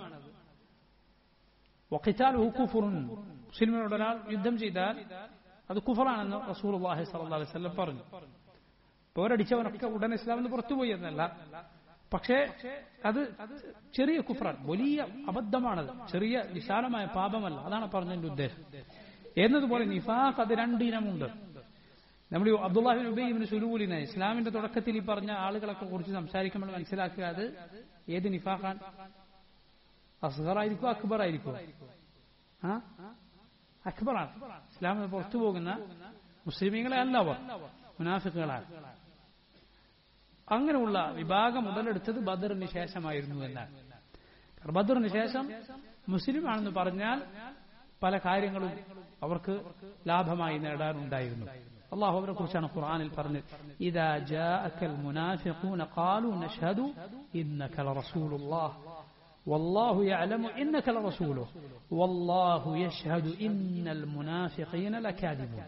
വഖിതാലുഹു കുഫ്റുൻ മുസ്ലിമിനോട് ഒരാൾ യുദ്ധം ചെയ്താൽ അത് കുഫറാണെന്ന് റസൂലുള്ളാഹി സ്വല്ലല്ലാഹു അലൈഹി വസല്ലം പറഞ്ഞു പോരടിച്ചവനൊക്കെ ഉടൻ ഇസ്ലാമിന് പുറത്തുപോയി എന്നല്ല പക്ഷേ അത് ചെറിയ കുഫറാൻ വലിയ അബദ്ധമാണത് ചെറിയ വിശാലമായ പാപമല്ല അതാണ് പറഞ്ഞതിന്റെ ഉദ്ദേശം എന്നതുപോലെ നിഫാഖ് അത് രണ്ടിനമുണ്ട് നമ്മൾ അബ്ദുല്ലാഹിബിൻ ഉബൈബിന് സുലൂലിനെ ഇസ്ലാമിന്റെ തുടക്കത്തിൽ ഈ പറഞ്ഞ ആളുകളൊക്കെ കുറിച്ച് സംസാരിക്കുമ്പോൾ മനസ്സിലാക്കുക അത് ഏത് നിഫാഖാൻ അസ്ഹർ ആയിരിക്കും അക്ബർ ആയിരിക്കും ആ അക്ബറാണ് ഇസ്ലാമിൽ നിന്ന് പുറത്തു പോകുന്ന മുസ്ലിമീങ്ങളെ അല്ല അവർ മുനാഫിക്കുകളാണ് അങ്ങനെയുള്ള വിഭാഗം മുതലെടുത്തത് ബദറിന് ശേഷമായിരുന്നു എന്നാണ് കാരണം ബദറിന് ശേഷം മുസ്ലിം ആണെന്ന് പറഞ്ഞാൽ പല കാര്യങ്ങളും അവർക്ക് ലാഭമായി നേടാനുണ്ടായിരുന്നു അള്ളാഹു അവരെ കുറിച്ചാണ് ഖുർആനിൽ പറഞ്ഞത് ഇദാ ജാഅക്കൽ മുനാഫിഖൂന ഖാലു നഷ്ഹദു ഇന്നക ലറസൂലുള്ളാഹ് والله يعلم إنك لرسوله والله يشهد إن المنافقين لكاذبون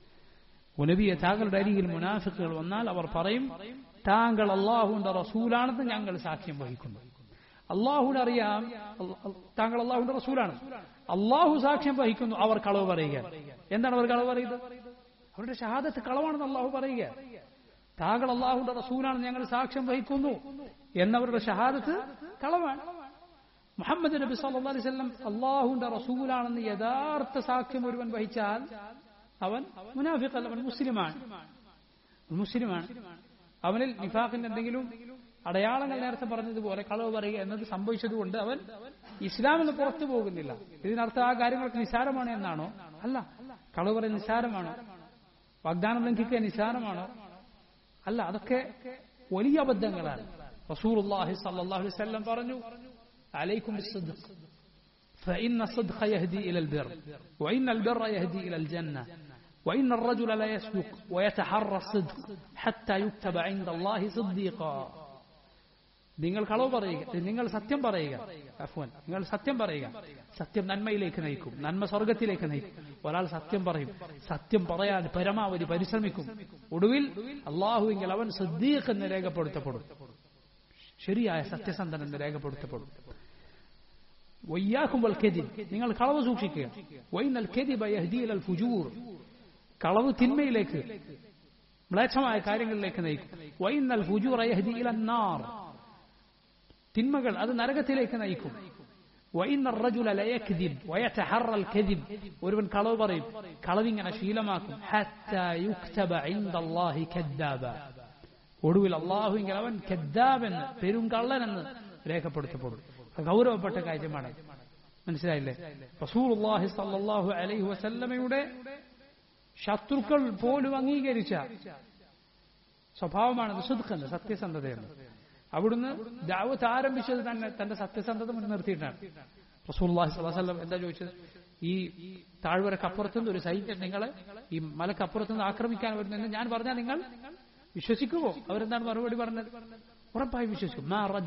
നബിയെ താങ്കളുടെ അരികിൽ മുനാഫിക്കുകൾ വന്നാൽ അവർ പറയും താങ്കൾ അള്ളാഹുവിന്റെ റസൂലാണെന്ന് ഞങ്ങൾ സാക്ഷ്യം വഹിക്കുന്നു അള്ളാഹുവിന് അറിയാം താങ്കൾ അള്ളാഹുവിന്റെ റസൂലാണ് അള്ളാഹു സാക്ഷ്യം വഹിക്കുന്നു അവർ കളവ് പറയുക എന്താണ് അവർ കളവ് പറയുന്നത് അവരുടെ ഷഹാദത്ത് കളവാണെന്ന് അള്ളാഹു പറയുക താങ്കൾ അള്ളാഹുവിന്റെ റസൂലാണെന്ന് ഞങ്ങൾ സാക്ഷ്യം വഹിക്കുന്നു എന്നവരുടെ ഷഹാദത്ത് കളവാണ് മുഹമ്മദ് നബി സല്ലല്ലാഹു അലൈഹി വസല്ലം അള്ളാഹുവിന്റെ റസൂലാണെന്ന് യഥാർത്ഥ സാക്ഷ്യം ഒരുവൻ വഹിച്ചാൽ അവൻ മുനാഫിഖല്ല അവൻ മുസ്ലിമാണ് മുസ്ലിമാണ് അവനിൽ നിഫാഖിന്റെ എന്തെങ്കിലും അടയാളങ്ങൾ നേരത്തെ പറഞ്ഞതുപോലെ കളവ് പറയുക എന്നത് സംഭവിച്ചതുകൊണ്ട് അവൻ ഇസ്ലാമിൽ നിന്ന് പുറത്തു പോകുന്നില്ല ഇതിനർത്ഥം ആ കാര്യങ്ങളൊക്കെ നിസാരമാണ് എന്നാണോ അല്ല കളവ് പറയുന്ന നിസാരമാണോ വാഗ്ദാനം ലംഘിക്കുക നിസാരമാണോ അല്ല അതൊക്കെ വലിയ അബദ്ധങ്ങളാണ് റസൂലുള്ളാഹി സ്വല്ലല്ലാഹു അലൈഹി വസല്ലം പറഞ്ഞു عليكم بالصدق فإن الصدق يهدي إلى البر وإن البر يهدي إلى الجنة وإن الرجل لا يصدق ويتحرى الصدق حتى يكتب عند الله صديقا നിങ്ങൾ കളവ് പറയുക നിങ്ങൾ സത്യം പറയുക അഫ്വാൻ നിങ്ങൾ സത്യം പറയുക സത്യം നന്മയിലേക്ക് നയിക്കും നന്മ സ്വർഗത്തിലേക്ക് നയിക്കും ഒരാൾ സത്യം പറയും സത്യം പറയാൻ പരമാവധി പരിശ്രമിക്കും ഒടുവിൽ അള്ളാഹുവിങ്കിൽ അവൻ സിദ്ദീഖ് എന്ന് രേഖപ്പെടുത്തപ്പെടും ശരിയായ സത്യസന്ധൻ എന്ന് രേഖപ്പെടുത്തപ്പെടും വയ്യാക്കുമ്പോൾ കെതി നിങ്ങൾ കളവ് സൂക്ഷിക്കുക വൈനൽ കെതിബ യഹ്ദീൽ അൽ ഫുജൂർ കളവ് തിന്മയിലേക്ക് മ്ലേച്ഛമായ കാര്യങ്ങളിലേക്ക് നയിക്കും വൈനൽ ഫുജൂർ യഹ്ദീൽ അന്നാർ തിന്മകൾ അത് നരകത്തിലേക്ക് നയിക്കും وإن الرجل لا يكذب ويتحرى الكذب ഒരുവൻ കളവ് പറയും കളവിങ്ങനെ ശീലമാക്കും حتى يكتب عند الله كذابا ഒടുവിൽ അള്ളാഹുവിൽ അവൻ കെദ്ദാബെന്ന് പെരും കള്ളനെന്ന് രേഖപ്പെടുത്തപ്പെടും ഗൗരവപ്പെട്ട കാര്യമാണ് മനസ്സിലായില്ലേ റസൂലുള്ളാഹി സല്ലല്ലാഹു അലൈഹി വസല്ലമയുടെ ശത്രുക്കൾ പോലും അംഗീകരിച്ച സ്വഭാവമാണ് സുദ്ഖെന്ന് സത്യസന്ധതയെന്ന് അവിടുന്ന് ദാവത്ത് ആരംഭിച്ചത് തന്നെ തന്റെ സത്യസന്ധത മുൻനിർത്തിയിട്ടാണ് റസൂലുള്ളാഹി സ്വല്ലല്ലാഹു അലൈഹി വസല്ലം എന്താ ചോദിച്ചത് ഈ താഴ്വരക്കപ്പുറത്തുനിന്ന് ഒരു സൈന്യം നിങ്ങളെ ഈ മലക്കപ്പുറത്തുനിന്ന് ആക്രമിക്കാൻ വരുന്നെന്ന് ഞാൻ പറഞ്ഞാൽ നിങ്ങൾ വിശ്വസിക്കുമോ അവരെന്താണ് മറുപടി പറഞ്ഞത് ഉറപ്പായി വിശ്വസിക്കും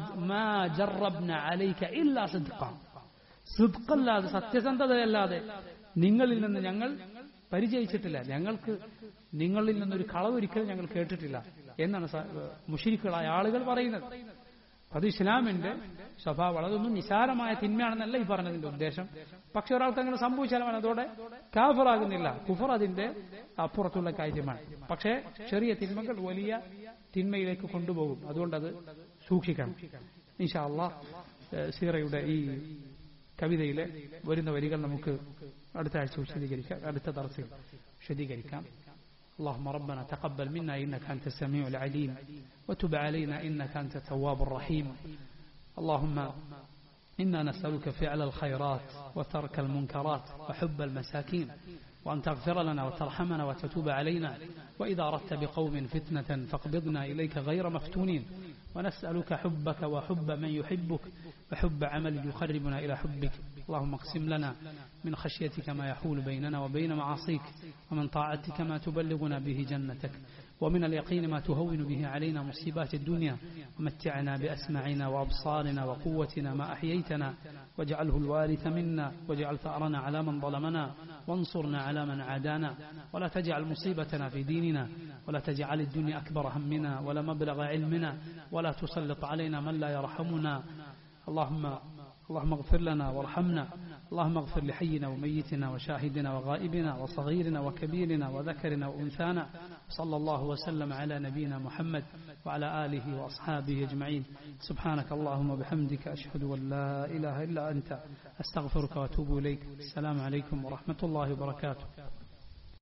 സിദ്ഖല്ലാതെ സത്യസന്ധതയല്ലാതെ നിങ്ങളിൽ നിന്ന് ഞങ്ങൾ പരിചയിച്ചിട്ടില്ല ഞങ്ങൾക്ക് നിങ്ങളിൽ നിന്നൊരു കളവൊരിക്കലും ഞങ്ങൾ കേട്ടിട്ടില്ല എന്നാണ് മുഷിരിക്കുകളായ ആളുകൾ പറയുന്നത് അത് ഇസ്ലാമിന്റെ സ്വഭാവം അതൊന്നും നിസാരമായ തിന്മയാണെന്നല്ല ഈ പറഞ്ഞതിന്റെ ഉദ്ദേശം പക്ഷെ ഒരാൾക്ക് അങ്ങനെ സംഭവിച്ചാലും അവൻ അതോടെ കാഫറാകുന്നില്ല കുഫർ അതിന്റെ അപ്പുറത്തുള്ള കാര്യമാണ് പക്ഷേ ചെറിയ തിന്മകൾ വലിയ തിന്മയിലേക്ക് കൊണ്ടുപോകും അതുകൊണ്ട് അത് സൂക്ഷിക്കണം ഇൻഷാ അള്ളാഹ് സീറയുടെ ഈ കവിതയിലെ വരുന്ന വരികൾ നമുക്ക് അടുത്ത ആഴ്ച വിശദീകരിക്കാം അടുത്ത തറസിൽ വിശദീകരിക്കാം اللهم ربنا تقبل منا إنك أنت السميع العليم وتب علينا إنك أنت التواب الرحيم اللهم إنا نسألك فعل الخيرات وترك المنكرات وحب المساكين وأن تغفر لنا وترحمنا وتتوب علينا وإذا أردت بقوم فتنة فاقبضنا إليك غير مفتونين ونسألك حبك وحب من يحبك وحب عمل يقربنا إلى حبك اللهم اقسم لنا من خشيتك ما يحول بيننا وبين معاصيك ومن طاعتك ما تبلغنا به جنتك ومن اليقين ما تهون به علينا مصيبات الدنيا ومتعنا بأسماعنا وأبصارنا وقوتنا ما أحييتنا واجعله الوارث منا واجعل ثأرنا على من ظلمنا وانصرنا على من عادانا ولا تجعل مصيبتنا في ديننا ولا تجعل الدنيا أكبر همنا ولا مبلغ علمنا ولا تسلط علينا من لا يرحمنا اللهم اللهم اغفر لنا وارحمنا اللهم اغفر لحينا وميتنا وشاهدنا وغائبنا وصغيرنا وكبيرنا وذكرنا وأنثانا صلى الله وسلم على نبينا محمد وعلى آله وأصحابه أجمعين سبحانك اللهم وبحمدك أشهد أن لا إله إلا أنت أستغفرك وأتوب إليك السلام عليكم ورحمة الله وبركاته